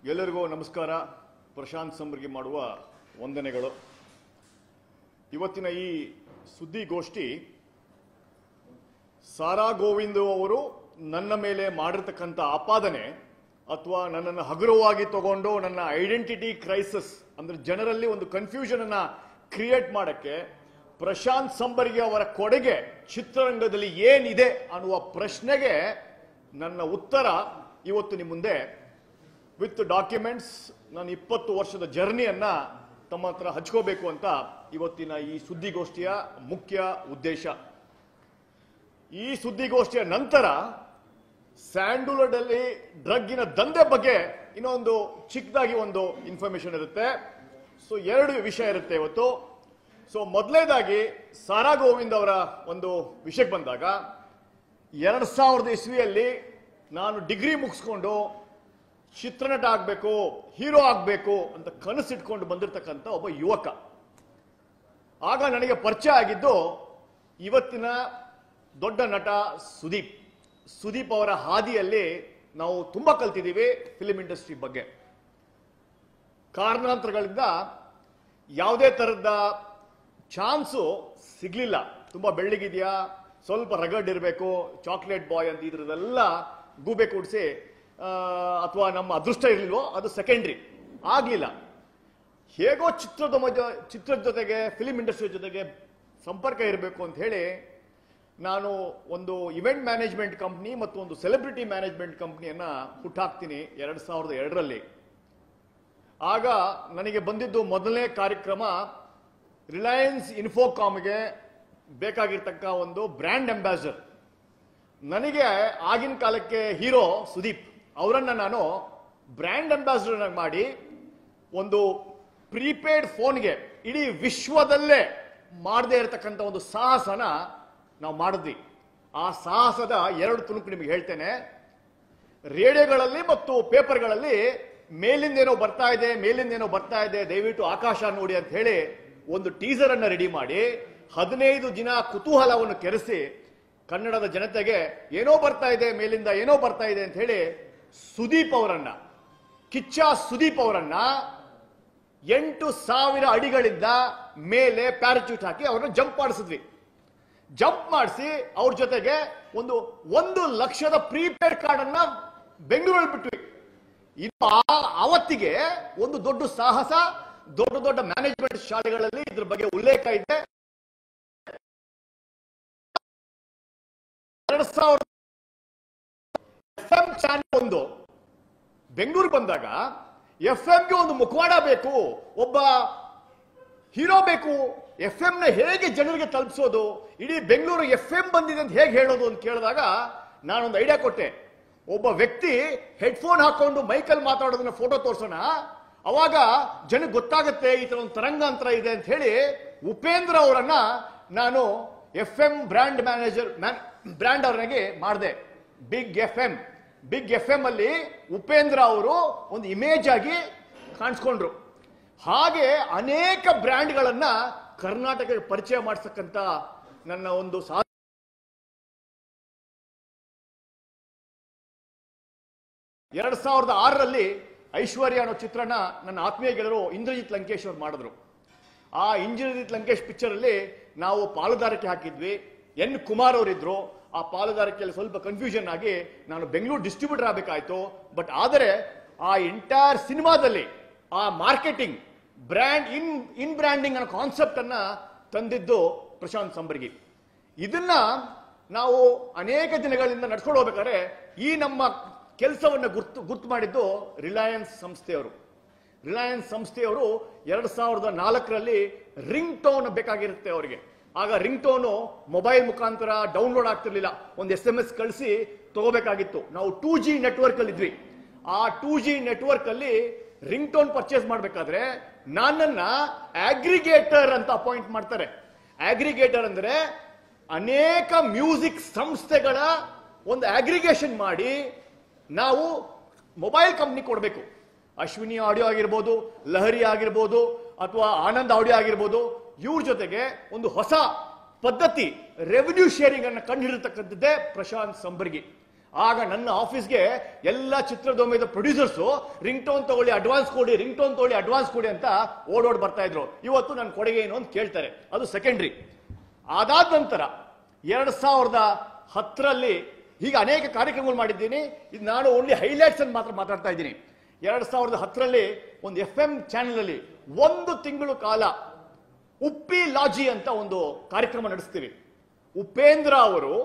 ಎಲ್ಲರಿಗೂ ನಮಸ್ಕಾರ ಪ್ರಶಾಂತ್ ಸಂಬರ್ಗಿ ಮಾಡುವ ವಂದನೆಗಳು ಇವತ್ತಿನ ಈ ಸುದ್ದಿಗೋಷ್ಠಿ ಸಾರಾ ಗೋವಿಂದ್ ಅವರು ನನ್ನ ಮೇಲೆ ಮಾಡಿರ್ತಕ್ಕಂಥ ಆಪಾದನೆ ಅಥವಾ ನನ್ನನ್ನು ಹಗುರವಾಗಿ ತಗೊಂಡು ನನ್ನ ಐಡೆಂಟಿಟಿ ಕ್ರೈಸಿಸ್ ಅಂದ್ರೆ ಜನರಲ್ಲಿ ಒಂದು ಕನ್ಫ್ಯೂಷನ್ ಅನ್ನ ಕ್ರಿಯೇಟ್ ಮಾಡಕ್ಕೆ ಪ್ರಶಾಂತ್ ಸಂಬರ್ಗಿ ಅವರ ಕೊಡುಗೆ ಚಿತ್ರರಂಗದಲ್ಲಿ ಏನಿದೆ ಅನ್ನುವ ಪ್ರಶ್ನೆಗೆ ನನ್ನ ಉತ್ತರ ಇವತ್ತು ನಿಮ್ಮ ಮುಂದೆ ವಿತ್ ಡಾಕ್ಯುಮೆಂಟ್ಸ್ ನಾನು ಇಪ್ಪತ್ತು ವರ್ಷದ ಜರ್ನಿಯನ್ನ ತಮ್ಮ ಹತ್ರ ಹಂಚ್ಕೋಬೇಕು ಅಂತ ಇವತ್ತಿನ ಈ ಸುದ್ದಿಗೋಷ್ಠಿಯ ಮುಖ್ಯ ಉದ್ದೇಶ ಈ ಸುದ್ದಿಗೋಷ್ಠಿಯ ನಂತರ ಸ್ಯಾಂಡ್ಲ್ವುಡ್ ಅಲ್ಲಿ ಡ್ರಗ್ಗಿನ ದಂಧೆ ಬಗ್ಗೆ ಇನ್ನೊಂದು ಚಿಕ್ಕದಾಗಿ ಒಂದು ಇನ್ಫಾರ್ಮೇಶನ್ ಇರುತ್ತೆ ಸೊ ಎರಡು ವಿಷಯ ಇರುತ್ತೆ ಇವತ್ತು ಸೊ ಮೊದಲನೇದಾಗಿ ಸಾರಾ ಗೋವಿಂದ್ ಅವರ ಒಂದು ವಿಷಯಕ್ಕೆ ಬಂದಾಗ ಎರಡ್ ಸಾವಿರದ ಇಸ್ವಿಯಲ್ಲಿ ನಾನು ಡಿಗ್ರಿ ಮುಗಿಸ್ಕೊಂಡು ಚಿತ್ರನಟ ಆಗಬೇಕು ಹೀರೋ ಆಗಬೇಕು ಅಂತ ಕನಸಿಟ್ಕೊಂಡು ಬಂದಿರತಕ್ಕಂಥ ಒಬ್ಬ ಯುವಕ ಆಗ ನನಗೆ ಪರಿಚಯ ಆಗಿದ್ದು ಇವತ್ತಿನ ದೊಡ್ಡ ನಟ ಸುದೀಪ್ ಸುದೀಪ್ ಅವರ ಹಾದಿಯಲ್ಲಿ ನಾವು ತುಂಬಾ ಕಲ್ತಿದ್ದೀವಿ ಫಿಲಿಂ ಇಂಡಸ್ಟ್ರಿ ಬಗ್ಗೆ ಕಾರಣಾಂತರಗಳಿಂದ ಯಾವುದೇ ತರಹದ ಚಾನ್ಸು ಸಿಗ್ಲಿಲ್ಲ ತುಂಬಾ ಬೆಳ್ಳಿಗಿದೆಯಾ ಸ್ವಲ್ಪ ರಗಡ್ ಇರಬೇಕು ಚಾಕ್ಲೇಟ್ ಬಾಯ್ ಅಂತ ಇದ್ರದೆಲ್ಲ ಗೂಬೆ ಕೂಡಿಸಿ ಅಥವಾ ನಮ್ಮ ಅದೃಷ್ಟ ಇರಲಿಲ್ವೋ ಅದು ಸೆಕೆಂಡ್ರಿ ಆಗ್ಲಿಲ್ಲ ಹೇಗೋ ಚಿತ್ರದ ಮಜ ಚಿತ್ರದ ಜೊತೆಗೆ ಫಿಲಿಂ ಇಂಡಸ್ಟ್ರಿ ಜೊತೆಗೆ ಸಂಪರ್ಕ ಇರಬೇಕು ಅಂತ ಹೇಳಿ ನಾನು ಒಂದು ಇವೆಂಟ್ ಮ್ಯಾನೇಜ್ಮೆಂಟ್ ಕಂಪ್ನಿ ಮತ್ತು ಒಂದು ಸೆಲೆಬ್ರಿಟಿ ಮ್ಯಾನೇಜ್ಮೆಂಟ್ ಕಂಪ್ನಿಯನ್ನ ಹುಟ್ಟಾಕ್ತೀನಿ ಎರಡ್ ಸಾವಿರದ ಎರಡರಲ್ಲಿ ಆಗ ನನಗೆ ಬಂದಿದ್ದು ಮೊದಲನೇ ಕಾರ್ಯಕ್ರಮ ರಿಲಯನ್ಸ್ ಇನ್ಫೋಕಾಮ್ಗೆ ಬೇಕಾಗಿರ್ತಕ್ಕ ಒಂದು ಬ್ರ್ಯಾಂಡ್ ಅಂಬಾಸಿಡರ್ ನನಗೆ ಆಗಿನ ಕಾಲಕ್ಕೆ ಹೀರೋ ಸುದೀಪ್ ಅವರನ್ನ ನಾನು ಬ್ರ್ಯಾಂಡ್ ಅಂಬಾಸಿಡರ್ ಮಾಡಿ ಒಂದು ಪ್ರೀಪೇಡ್ ಫೋನ್ಗೆ ಇಡೀ ವಿಶ್ವದಲ್ಲೇ ಮಾಡದೇ ಇರತಕ್ಕಂಥ ಒಂದು ಸಾಹಸನ ನಾವು ಮಾಡಿದ್ವಿ ಆ ಸಾಹಸದ ಎರಡು ತುಣುಕು ನಿಮಗೆ ಹೇಳ್ತೇನೆ ರೇಡಿಯೋಗಳಲ್ಲಿ ಮತ್ತು ಪೇಪರ್ಗಳಲ್ಲಿ ಮೇಲಿಂದ ಏನೋ ಬರ್ತಾ ಇದೆ ಮೇಲಿಂದ ಏನೋ ಬರ್ತಾ ಇದೆ ದಯವಿಟ್ಟು ಆಕಾಶ ನೋಡಿ ಅಂತ ಹೇಳಿ ಒಂದು ಟೀಸರ್ ಅನ್ನ ರೆಡಿ ಮಾಡಿ ಹದಿನೈದು ದಿನ ಕುತೂಹಲವನ್ನು ಕೆರೆಸಿ ಕನ್ನಡದ ಜನತೆಗೆ ಏನೋ ಬರ್ತಾ ಇದೆ ಮೇಲಿಂದ ಏನೋ ಬರ್ತಾ ಇದೆ ಅಂತ ಹೇಳಿ ಸುದೀಪ್ ಅವರನ್ನ ಕಿಚ್ಚ ಸುದೀಪ್ ಅವರನ್ನ ಎಂಟು ಸಾವಿರ ಅಡಿಗಳಿಂದ ಮೇಲೆ ಪ್ಯಾರಾಚೂಟ್ ಹಾಕಿ ಅವ್ರನ್ನ ಜಂಪ್ ಮಾಡಿಸಿದ್ವಿ ಜಂಪ್ ಮಾಡಿಸಿ ಅವ್ರ ಜೊತೆಗೆ ಒಂದು ಒಂದು ಲಕ್ಷದ ಪ್ರೀಪೇಡ್ ಕಾರ್ಡ್ ಅನ್ನ ಬೆಂಗಳೂರಲ್ಲಿ ಬಿಟ್ವಿ ಇದು ಆ- ಅವತ್ತಿಗೆ ಒಂದು ದೊಡ್ಡ ಸಾಹಸ ದೊಡ್ಡ ದೊಡ್ಡ ಮ್ಯಾನೇಜ್ಮೆಂಟ್ ಶಾಲೆಗಳಲ್ಲಿ ಇದ್ರ ಬಗ್ಗೆ ಉಲ್ಲೇಖ ಇದೆ ಎರಡ್ ಸಾವಿರದ ಎಫ್ ಎಂ ಚಾನೆಲ್ ಒಂದು ಬೆಂಗಳೂರು ಬಂದಾಗ ಎಫ್ ಗೆ ಒಂದು ಮುಖವಾಡ ಬೇಕು ಒಬ್ಬ ಹೀರೋ ಬೇಕು ಎಫ್ ಎಂ ನ ಹೇಗೆ ಜನರಿಗೆ ತಲುಪಿಸೋದು ಇಡೀ ಬೆಂಗಳೂರು ಎಫ್ ಎಂ ಬಂದಿದೆ ಅಂತ ಹೇಗೆ ಹೇಳೋದು ಅಂತ ಕೇಳಿದಾಗ ನಾನೊಂದು ಐಡಿಯಾ ಕೊಟ್ಟೆ ಒಬ್ಬ ವ್ಯಕ್ತಿ ಹೆಡ್ಫೋನ್ ಹಾಕೊಂಡು ಮೈಕಲ್ ಮಾತಾಡೋದನ್ನ ಫೋಟೋ ತೋರ್ಸೋಣ ಅವಾಗ ಜನಕ್ಕೆ ಗೊತ್ತಾಗುತ್ತೆ ಈ ತರ ಒಂದು ತರಂಗಾಂತರ ಇದೆ ಅಂತ ಹೇಳಿ ಉಪೇಂದ್ರ ಅವರನ್ನ ನಾನು F M brand manager brand ಅವರಿಗೆ ಮಾಡಿದೆ big F M big F M ಅಲ್ಲಿ ಉಪೇಂದ್ರ ಅವರು ಒಂದು ಇಮೇಜ್ ಆಗಿ ಕಾಣಿಸ್ಕೊಂಡ್ರು ಹಾಗೆ ಅನೇಕ ಬ್ರ್ಯಾಂಡ್ಗಳನ್ನ ಕರ್ನಾಟಕಕ್ಕೆ ಪರಿಚಯ ಮಾಡಿಸಕ್ಕಂತ ನನ್ನ ಒಂದು ಸಾ ಎರಡ್ ಸಾವಿರದ ಆರರಲ್ಲಿ ಐಶ್ವರ್ಯ ಅನ್ನೋ ಚಿತ್ರನ ನನ್ನ ಆತ್ಮೀಯ ಗೆಳೆಯರು ಇಂದ್ರಜಿತ್ ಲಂಕೇಶ್ ಅವರು ಮಾಡಿದ್ರು ಆ ಇಂದ್ರಜಿತ್ ಲಂಕೇಶ್ ಪಿಕ್ಚರ್ ಅಲ್ಲಿ ನಾವು ಪಾಲುದಾರಿಕೆ ಹಾಕಿದ್ವಿ ಎನ್ ಕುಮಾರ್ ಅವರಿದ್ರು ಆ ಪಾಲುದಾರಿಕೆಯಲ್ಲಿ ಸ್ವಲ್ಪ ಕನ್ಫ್ಯೂಷನ್ ಆಗಿ ನಾನು ಬೆಂಗಳೂರು ಡಿಸ್ಟ್ರಿಬ್ಯೂಟರ್ ಆಗಬೇಕಾಯ್ತು ಬಟ್ ಆದರೆ ಆ ಎಂಟೈರ್ ಸಿನಿಮಾದಲ್ಲಿ ಆ marketing brand in in branding ಅನ್ನೋ ಕಾನ್ಸೆಪ್ಟ್ ಅನ್ನ ತಂದಿದ್ದು ಪ್ರಶಾಂತ್ ಸಂಬರ್ಗಿ ಇದನ್ನ ನಾವು ಅನೇಕ ದಿನಗಳಿಂದ ನಡ್ಕೊಂಡು ಹೋಗ್ಬೇಕಾದ್ರೆ ಈ ನಮ್ಮ ಕೆಲಸವನ್ನ ಗುರ್ತು ಗುರ್ತು ಮಾಡಿದ್ದು ರಿಲಯನ್ಸ್ ಸಂಸ್ಥೆಯವರು ರಿಲಯನ್ಸ್ ಸಂಸ್ಥೆಯವರು ಎರಡ್ ಸಾವಿರದ ನಾಲ್ಕರಲ್ಲಿ ರಿಂಗ್ ಟೋನ್ ಬೇಕಾಗಿರುತ್ತೆ ಅವರಿಗೆ ಆಗ ರಿಂಗ್ ಟೋನು ಮೊಬೈಲ್ ಮುಖಾಂತರ ಡೌನ್ಲೋಡ್ ಆಗ್ತಿರ್ಲಿಲ್ಲ ಒಂದು ಎಸ್ ಎಂ ಎಸ್ ಕಳಿಸಿ ತಗೋಬೇಕಾಗಿತ್ತು ನಾವು ಟೂ ಜಿ ನೆಟ್ವರ್ಕ್ ಅಲ್ಲಿ ಇದ್ವಿ ಆ ಟೂ ಜಿ ನೆಟ್ವರ್ಕ್ ಅಲ್ಲಿ ರಿಂಗ್ ಟೋನ್ ಪರ್ಚೇಸ್ ಮಾಡಬೇಕಾದ್ರೆ ನನ್ನನ್ನ ಅಗ್ರಿಗೇಟರ್ ಅಂತ ಅಪಾಯಿಂಟ್ ಮಾಡ್ತಾರೆ ಅಗ್ರಿಗೇಟರ್ ಅಂದ್ರೆ ಅನೇಕ ಮ್ಯೂಸಿಕ್ ಸಂಸ್ಥೆಗಳ ಒಂದು ಅಗ್ರಿಗೇಷನ್ ಮಾಡಿ ನಾವು ಮೊಬೈಲ್ ಕಂಪ್ನಿ ಕೊಡಬೇಕು ಅಶ್ವಿನಿ ಆಡಿಯೋ ಆಗಿರ್ಬೋದು ಲಹರಿ ಆಗಿರ್ಬೋದು ಅಥವಾ ಆನಂದ್ ಆಡಿಯೋ ಆಗಿರ್ಬೋದು ಇವ್ರ ಜೊತೆಗೆ ಒಂದು ಹೊಸ ಪದ್ಧತಿ ರೆವಿನ್ಯೂ ಶೇರಿಂಗ್ ಅನ್ನ ಕಂಡುಹಿಡಿತಕ್ಕಂಥದ್ದೇ ಪ್ರಶಾಂತ್ ಸಂಬರ್ಗಿ ಆಗ ನನ್ನ ಆಫೀಸ್ಗೆ ಎಲ್ಲ ಚಿತ್ರದೊಮ್ಮೆದ ಪ್ರೊಡ್ಯೂಸರ್ಸು ರಿಂಗ್ ಟೋನ್ ತಗೊಳ್ಳಿ ಅಡ್ವಾನ್ಸ್ ಕೊಡಿ ರಿಂಗ್ ಟೋನ್ ತಗೊಳ್ಳಿ ಅಡ್ವಾನ್ಸ್ ಕೊಡಿ ಅಂತ ಓಡೋಡ್ ಬರ್ತಾ ಇದ್ರು ಇವತ್ತು ನನ್ನ ಕೊಡುಗೆ ಏನು ಅಂತ ಕೇಳ್ತಾರೆ ಅದು ಸೆಕೆಂಡ್ರಿ ಅದಾದ ನಂತರ ಎರಡ್ ಸಾವಿರದ ಹತ್ತರಲ್ಲಿ ಹೀಗೆ ಅನೇಕ ಕಾರ್ಯಕ್ರಮಗಳು ಮಾಡಿದ್ದೀನಿ ಇದು ನಾನು ಓನ್ಲಿ ಹೈಲೈಟ್ಸ್ ಅನ್ನು ಮಾತ್ರ ಮಾತಾಡ್ತಾ ಇದ್ದೀನಿ ಎರಡ್ ಸಾವಿರದ ಹತ್ತರಲ್ಲಿ ಒಂದು ಎಫ್ ಎಂ ಚಾನೆಲ್ ಅಲ್ಲಿ ಒಂದು ತಿಂಗಳು ಕಾಲ ಉಪ್ಪಿ ಲಾಜಿ ಅಂತ ಒಂದು ಕಾರ್ಯಕ್ರಮ ನಡೆಸ್ತೀವಿ ಉಪೇಂದ್ರ ಅವರು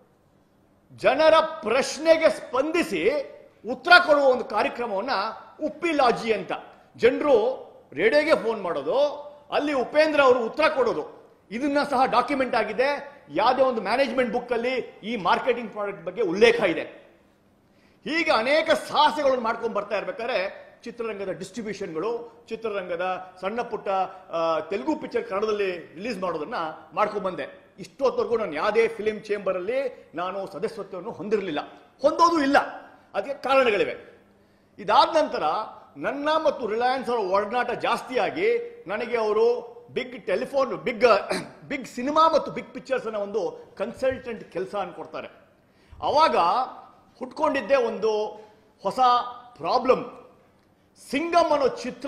ಜನರ ಪ್ರಶ್ನೆಗೆ ಸ್ಪಂದಿಸಿ ಉತ್ತರ ಕೊಡುವ ಒಂದು ಕಾರ್ಯಕ್ರಮವನ್ನ ಉಪ್ಪಿ ಲಾಜಿ ಅಂತ ಜನರು ರೇಡಿಯೋಗೆ ಫೋನ್ ಮಾಡೋದು ಅಲ್ಲಿ ಉಪೇಂದ್ರ ಅವರು ಉತ್ತರ ಕೊಡೋದು ಇದನ್ನ ಸಹ ಡಾಕ್ಯುಮೆಂಟ್ ಆಗಿದೆ ಯಾವುದೇ ಒಂದು ಮ್ಯಾನೇಜ್ಮೆಂಟ್ ಬುಕ್ ಅಲ್ಲಿ ಈ ಮಾರ್ಕೆಟಿಂಗ್ ಪ್ರಾಡಕ್ಟ್ ಬಗ್ಗೆ ಉಲ್ಲೇಖ ಇದೆ ಹೀಗೆ ಅನೇಕ ಸಾಹಸಗಳನ್ನು ಮಾಡ್ಕೊಂಡು ಬರ್ತಾ ಇರ್ಬೇಕಾದ್ರೆ ಚಿತ್ರರಂಗದ ಡಿಸ್ಟ್ರಿಬ್ಯೂಷನ್ಗಳು ಚಿತ್ರರಂಗದ ಸಣ್ಣ ಪುಟ್ಟ ಆ, ತೆಲುಗು ಪಿಕ್ಚರ್ ಕನ್ನಡದಲ್ಲಿ ರಿಲೀಸ್ ಮಾಡೋದನ್ನ ಮಾಡ್ಕೊಂಡ್ ಬಂದೆ ಇಷ್ಟೊತ್ತವರೆಗೂ ನಾನು ಯಾವುದೇ ಫಿಲಿಂ ಚೇಂಬರ್ ಅಲ್ಲಿ ನಾನು ಸದಸ್ಯತ್ವವನ್ನು ಹೊಂದಿರಲಿಲ್ಲ ಹೊಂದೋದು ಇಲ್ಲ ಅದಕ್ಕೆ ಕಾರಣಗಳಿವೆ ಇದಾದ ನಂತರ ನನ್ನ ಮತ್ತು ರಿಲಯನ್ಸ್ ಅವರ ಒಡನಾಟ ಜಾಸ್ತಿಯಾಗಿ ನನಗೆ ಅವರು ಬಿಗ್ ಟೆಲಿಫೋನ್ ಬಿಗ್ ಬಿಗ್ ಸಿನಿಮಾ ಮತ್ತು ಬಿಗ್ ಪಿಕ್ಚರ್ಸ್ ಅನ್ನ ಒಂದು ಕನ್ಸಲ್ಟೆಂಟ್ ಕೆಲಸ ಅನ್ಕೊಡ್ತಾರೆ ಅವಾಗ ಹುಟ್ಕೊಂಡಿದ್ದೇ ಒಂದು ಹೊಸ ಪ್ರಾಬ್ಲಮ್ ಸಿಂಗಮ್ ಅನ್ನೋ ಚಿತ್ರ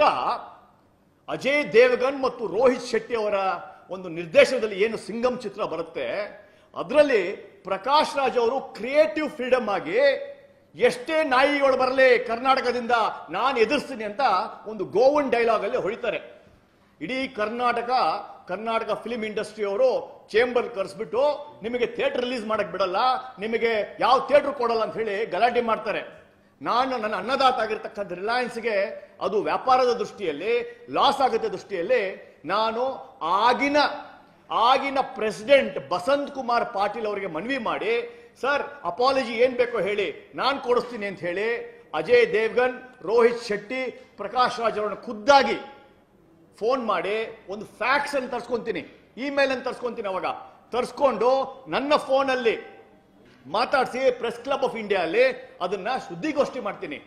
ಅಜಯ್ ದೇವಗನ್ ಮತ್ತು ರೋಹಿತ್ ಶೆಟ್ಟಿ ಅವರ ಒಂದು ನಿರ್ದೇಶನದಲ್ಲಿ ಏನು ಸಿಂಗಮ್ ಚಿತ್ರ ಬರುತ್ತೆ ಅದರಲ್ಲಿ ಪ್ರಕಾಶ್ ರಾಜ್ ಅವರು ಕ್ರಿಯೇಟಿವ್ ಫ್ರೀಡಮ್ ಆಗಿ ಎಷ್ಟೇ ನಾಯಿಗಳು ಬರಲಿ ಕರ್ನಾಟಕದಿಂದ ನಾನು ಎದುರಿಸ್ತೀನಿ ಅಂತ ಒಂದು ಗೋವನ್ ಡೈಲಾಗ್ ಅಲ್ಲಿ ಹೊಡಿತಾರೆ ಇಡೀ ಕರ್ನಾಟಕ ಕರ್ನಾಟಕ ಫಿಲಿಂ ಇಂಡಸ್ಟ್ರಿ ಅವರು ಚೇಂಬರ್ ಕರೆಸ್ಬಿಟ್ಟು ನಿಮಗೆ ಥಿಯೇಟರ್ ರಿಲೀಸ್ ಮಾಡಕ್ ಬಿಡಲ್ಲ ನಿಮಗೆ ಯಾವ ಥಿಯೇಟರ್ ಕೊಡಲ್ಲ ಅಂತ ಹೇಳಿ ಗಲಾಟೆ ಮಾಡ್ತಾರೆ ನಾನು ನನ್ನ ಅನ್ನದಾತ ಆಗಿರ್ತಕ್ಕಂಥ ರಿಲಯನ್ಸ್ಗೆ ಅದು ವ್ಯಾಪಾರದ ದೃಷ್ಟಿಯಲ್ಲಿ ಲಾಸ್ ಆಗುತ್ತೆ ದೃಷ್ಟಿಯಲ್ಲಿ ನಾನು ಆಗಿನ ಆಗಿನ ಪ್ರೆಸಿಡೆಂಟ್ ಬಸಂತ್ ಕುಮಾರ್ ಪಾಟೀಲ್ ಅವರಿಗೆ ಮನವಿ ಮಾಡಿ ಸರ್ ಅಪಾಲಜಿ ಏನ್ ಬೇಕೋ ಹೇಳಿ ನಾನು ಕೊಡಿಸ್ತೀನಿ ಅಂತ ಹೇಳಿ ಅಜಯ್ ದೇವ್ಗನ್ ರೋಹಿತ್ ಶೆಟ್ಟಿ ಪ್ರಕಾಶ್ ರಾಜ್ ಅವರನ್ನು ಖುದ್ದಾಗಿ ಫೋನ್ ಮಾಡಿ ಒಂದು ಫ್ಯಾಕ್ಸ್ ಅನ್ನು ತರ್ಸ್ಕೊಂತೀನಿ ಇಮೇಲ್ ಅನ್ನು ತರ್ಸ್ಕೊಂತೀನಿ ಅವಾಗ ತರ್ಸ್ಕೊಂಡು ನನ್ನ ಫೋನಲ್ಲಿ ಮಾತಾಡಿಸಿ ಪ್ರೆಸ್ ಕ್ಲಬ್ ಆಫ್ ಇಂಡಿಯಾ ಅಲ್ಲಿ ಅದನ್ನ ಸುದ್ದಿಗೋಷ್ಠಿ ಮಾಡ್ತೀನಿ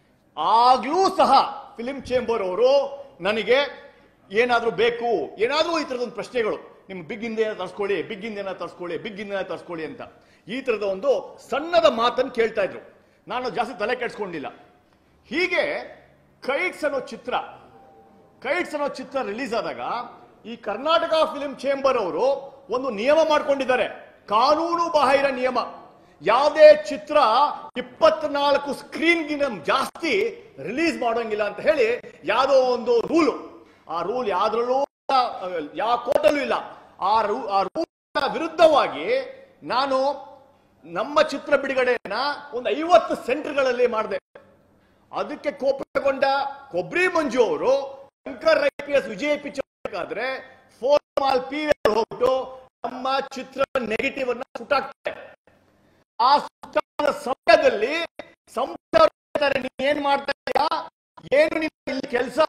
ಆಗ್ಲೂ ಸಹ ಫಿಲಿಂ ಚೇಂಬರ್ ಅವರು ನನಗೆ ಏನಾದ್ರೂ ಬೇಕು ಏನಾದ್ರೂ ಈ ತರದ ಒಂದು ಪ್ರಶ್ನೆಗಳು ನಿಮ್ ಬಿಗ್ ಇಂದ ತರ್ಸ್ಕೊಳ್ಳಿ ಬಿಗ್ ಇಂದ ತರ್ಸ್ಕೊಳ್ಳಿ ಬಿಗ್ ಇಂದ ತರ್ಸ್ಕೊಳ್ಳಿ ಅಂತ ಈ ತರದ ಒಂದು ಸಣ್ಣದ ಮಾತನ್ನು ಕೇಳ್ತಾ ಇದ್ರು ನಾನು ಜಾಸ್ತಿ ತಲೆ ಕೆಡ್ಸ್ಕೊಂಡಿಲ್ಲ ಹೀಗೆ ಕೈಟ್ಸ್ ಅನ್ನೋ ಚಿತ್ರ ಕೈಟ್ಸ್ ಅನ್ನೋ ಚಿತ್ರ ರಿಲೀಸ್ ಆದಾಗ ಈ ಕರ್ನಾಟಕ ಫಿಲಿಂ ಚೇಂಬರ್ ಅವರು ಒಂದು ನಿಯಮ ಮಾಡ್ಕೊಂಡಿದ್ದಾರೆ ಕಾನೂನು ಬಾಹಿರ ನಿಯಮ ಯಾವುದೇ ಚಿತ್ರ ಇಪ್ಪತ್ನಾಲ್ಕು ಸ್ಕ್ರೀನ್ಗಿನ ಜಾಸ್ತಿ ರಿಲೀಸ್ ಮಾಡೋಂಗಿಲ್ಲ ಅಂತ ಹೇಳಿ ಯಾವುದೋ ಒಂದು ರೂಲ್ ಆ ರೂಲ್ ಯಾವ್ದ್ರಲ್ಲೂ ಯಾವ ಕೋರ್ಟಲ್ಲೂ ಇಲ್ಲ ಆ ರೂ ಆ ರೂಲ್ ವಿರುದ್ಧವಾಗಿ ನಾನು ನಮ್ಮ ಚಿತ್ರ ಬಿಡುಗಡೆಯನ್ನ ಒಂದು ಐವತ್ತು ಸೆಂಟರ್ಗಳಲ್ಲಿ ಮಾಡಿದೆ ಅದಕ್ಕೆ ಕೋಪಗೊಂಡ ಕೊಬ್ರಿ ಮಂಜು ಅವರು Shankar I P S Vijaya picture ಬೇಕಾದ್ರೆ ಫೋನ್ ಮಾಲ್ ಪಿ ಹೋಗ್ಬಿಟ್ಟು ನಮ್ಮ ಚಿತ್ರ ನೆಗೆಟಿವ್ ಅನ್ನ ಸುಟ್ಟಾಕ್ತಾರೆ ಆ ಸುಟ್ಟಾದ ಸಮಯದಲ್ಲಿ ಸಂಸ್ಥೆ ನೀನ್ ಏನ್ ಮಾಡ್ತಾ ಇದೀಯಾ ಏನು ನಿನ್ನ ಇಲ್ಲಿ ಕೆಲಸ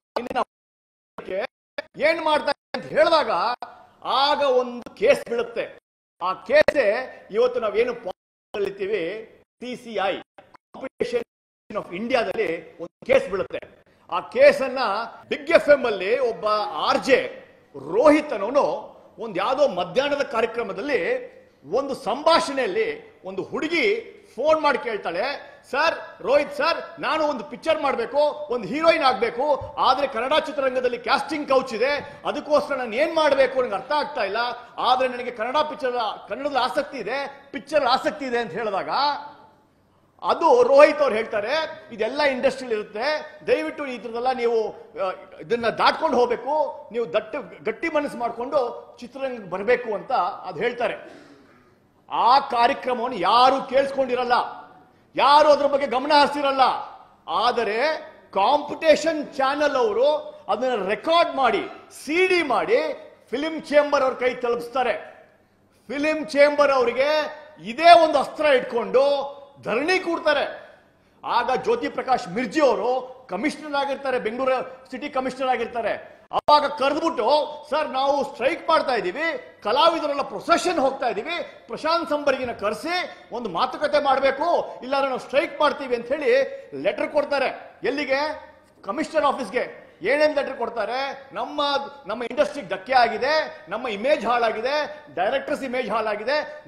ಏನ್ ಮಾಡ್ತಾ ಇದೀಯ ಅಂತ ಹೇಳಿದಾಗ ಆಗ ಒಂದು ಕೇಸ್ ಬೀಳುತ್ತೆ ಆ ಕೇಸೇ ಇವತ್ತು ನಾವೇನು ಕಲಿತೀವಿ C C I competition of ಇಂಡಿಯಾದಲ್ಲಿ ಒಂದು ಕೇಸ್ ಬೀಳುತ್ತೆ ಆ ಕೇಸನ್ನ ಬಿಗ್ ಎಫ್ ಎಂ ಅಲ್ಲಿ ಒಬ್ಬ ಆರ್ ಜೆ ರೋಹಿತ್ ಅನ್ನೋನು ಒಂದು ಯಾವುದೋ ಮಧ್ಯಾಹ್ನದ ಕಾರ್ಯಕ್ರಮದಲ್ಲಿ ಒಂದು ಸಂಭಾಷಣೆಯಲ್ಲಿ ಒಂದು ಹುಡುಗಿ ಫೋನ್ ಮಾಡಿ ಕೇಳ್ತಾಳೆ ಸರ್ ರೋಹಿತ್ ಸರ್ ನಾನು ಒಂದು ಪಿಕ್ಚರ್ ಮಾಡಬೇಕು ಒಂದು ಹೀರೋಯಿನ್ ಆಗಬೇಕು ಆದ್ರೆ ಕನ್ನಡ ಚಿತ್ರರಂಗದಲ್ಲಿ ಕ್ಯಾಸ್ಟಿಂಗ್ ಕೌಚ್ ಇದೆ ಅದಕ್ಕೋಸ್ಕರ ನಾನು ಏನ್ ಮಾಡಬೇಕು ನನಗೆ ಅರ್ಥ ಆಗ್ತಾ ಇಲ್ಲ ಆದ್ರೆ ನನಗೆ ಕನ್ನಡ ಪಿಕ್ಚರ್ ಕನ್ನಡದ ಆಸಕ್ತಿ ಇದೆ ಪಿಕ್ಚರ್ ಆಸಕ್ತಿ ಇದೆ ಅಂತ ಹೇಳಿದಾಗ ಅದು ರೋಹಿತ್ ಅವ್ರು ಹೇಳ್ತಾರೆ ಇದೆಲ್ಲ ಇಂಡಸ್ಟ್ರಿಯಲ್ಲಿ ಇರುತ್ತೆ ದಯವಿಟ್ಟು ಇದ್ರದೆಲ್ಲ ನೀವು ಆ, ಇದನ್ನ ದಾಟ್ಕೊಂಡು ಹೋಗ್ಬೇಕು ನೀವು ದಟ್ಟ ಗಟ್ಟಿ ಮನಸ್ಸು ಮಾಡಿಕೊಂಡು ಚಿತ್ರರಂಗಕ್ಕೆ ಬರಬೇಕು ಅಂತ ಅದು ಹೇಳ್ತಾರೆ ಆ ಕಾರ್ಯಕ್ರಮವನ್ನು ಯಾರು ಕೇಳಿಸ್ಕೊಂಡಿರಲ್ಲ ಯಾರು ಅದ್ರ ಬಗ್ಗೆ ಗಮನ ಹರಿಸಿರಲ್ಲ ಆದರೆ ಕಾಂಪಿಟೇಷನ್ ಚಾನೆಲ್ ಅವರು ಅದನ್ನ ರೆಕಾರ್ಡ್ ಮಾಡಿ ಸಿಡಿ ಮಾಡಿ ಫಿಲಿಂ ಚೇಂಬರ್ ಅವ್ರ ಕೈ ತಲುಪಿಸ್ತಾರೆ ಫಿಲಿಂ ಚೇಂಬರ್ ಅವರಿಗೆ ಇದೇ ಒಂದು ಅಸ್ತ್ರ ಇಟ್ಕೊಂಡು ಧರಣಿ ಕೂಡ್ತಾರೆ ಆಗ ಜ್ಯೋತಿ ಪ್ರಕಾಶ್ ಮಿರ್ಜಿ ಅವರು ಕಮಿಷನರ್ ಆಗಿರ್ತಾರೆ ಬೆಂಗಳೂರು ಸಿಟಿ ಕಮಿಷನರ್ ಆಗಿರ್ತಾರೆ ಅವಾಗ ಕರೆದ್ಬಿಟ್ಟು ಸರ್ ನಾವು ಸ್ಟ್ರೈಕ್ ಮಾಡ್ತಾ ಇದ್ದೀವಿ ಕಲಾವಿದರೆಲ್ಲ ಪ್ರೊಸೆಷನ್ ಹೋಗ್ತಾ ಇದ್ದೀವಿ ಪ್ರಶಾಂತ್ ಸಂಬರ್ಗಿನ ಕರೆಸಿ ಒಂದು ಮಾತುಕತೆ ಮಾಡಬೇಕು ಇಲ್ಲಾಂದ್ರೆ ನಾವು ಸ್ಟ್ರೈಕ್ ಮಾಡ್ತೀವಿ ಅಂತ ಹೇಳಿ ಲೆಟರ್ ಕೊಡ್ತಾರೆ ಎಲ್ಲಿಗೆ ಕಮಿಷನರ್ ಆಫೀಸ್ಗೆ ಏನೇನ್ ಲೆಟರ್ ಕೊಡ್ತಾರೆ ನಮ್ಮ ನಮ್ಮ ಇಂಡಸ್ಟ್ರಿಗೆ ಧಕ್ಕೆ ಆಗಿದೆ ನಮ್ಮ ಇಮೇಜ್ ಹಾಳಾಗಿದೆ ಡೈರೆಕ್ಟರ್ಸ್ ಇಮೇಜ್ ಹಾಳಾಗಿದೆ ದಯವಿಟ್ಟು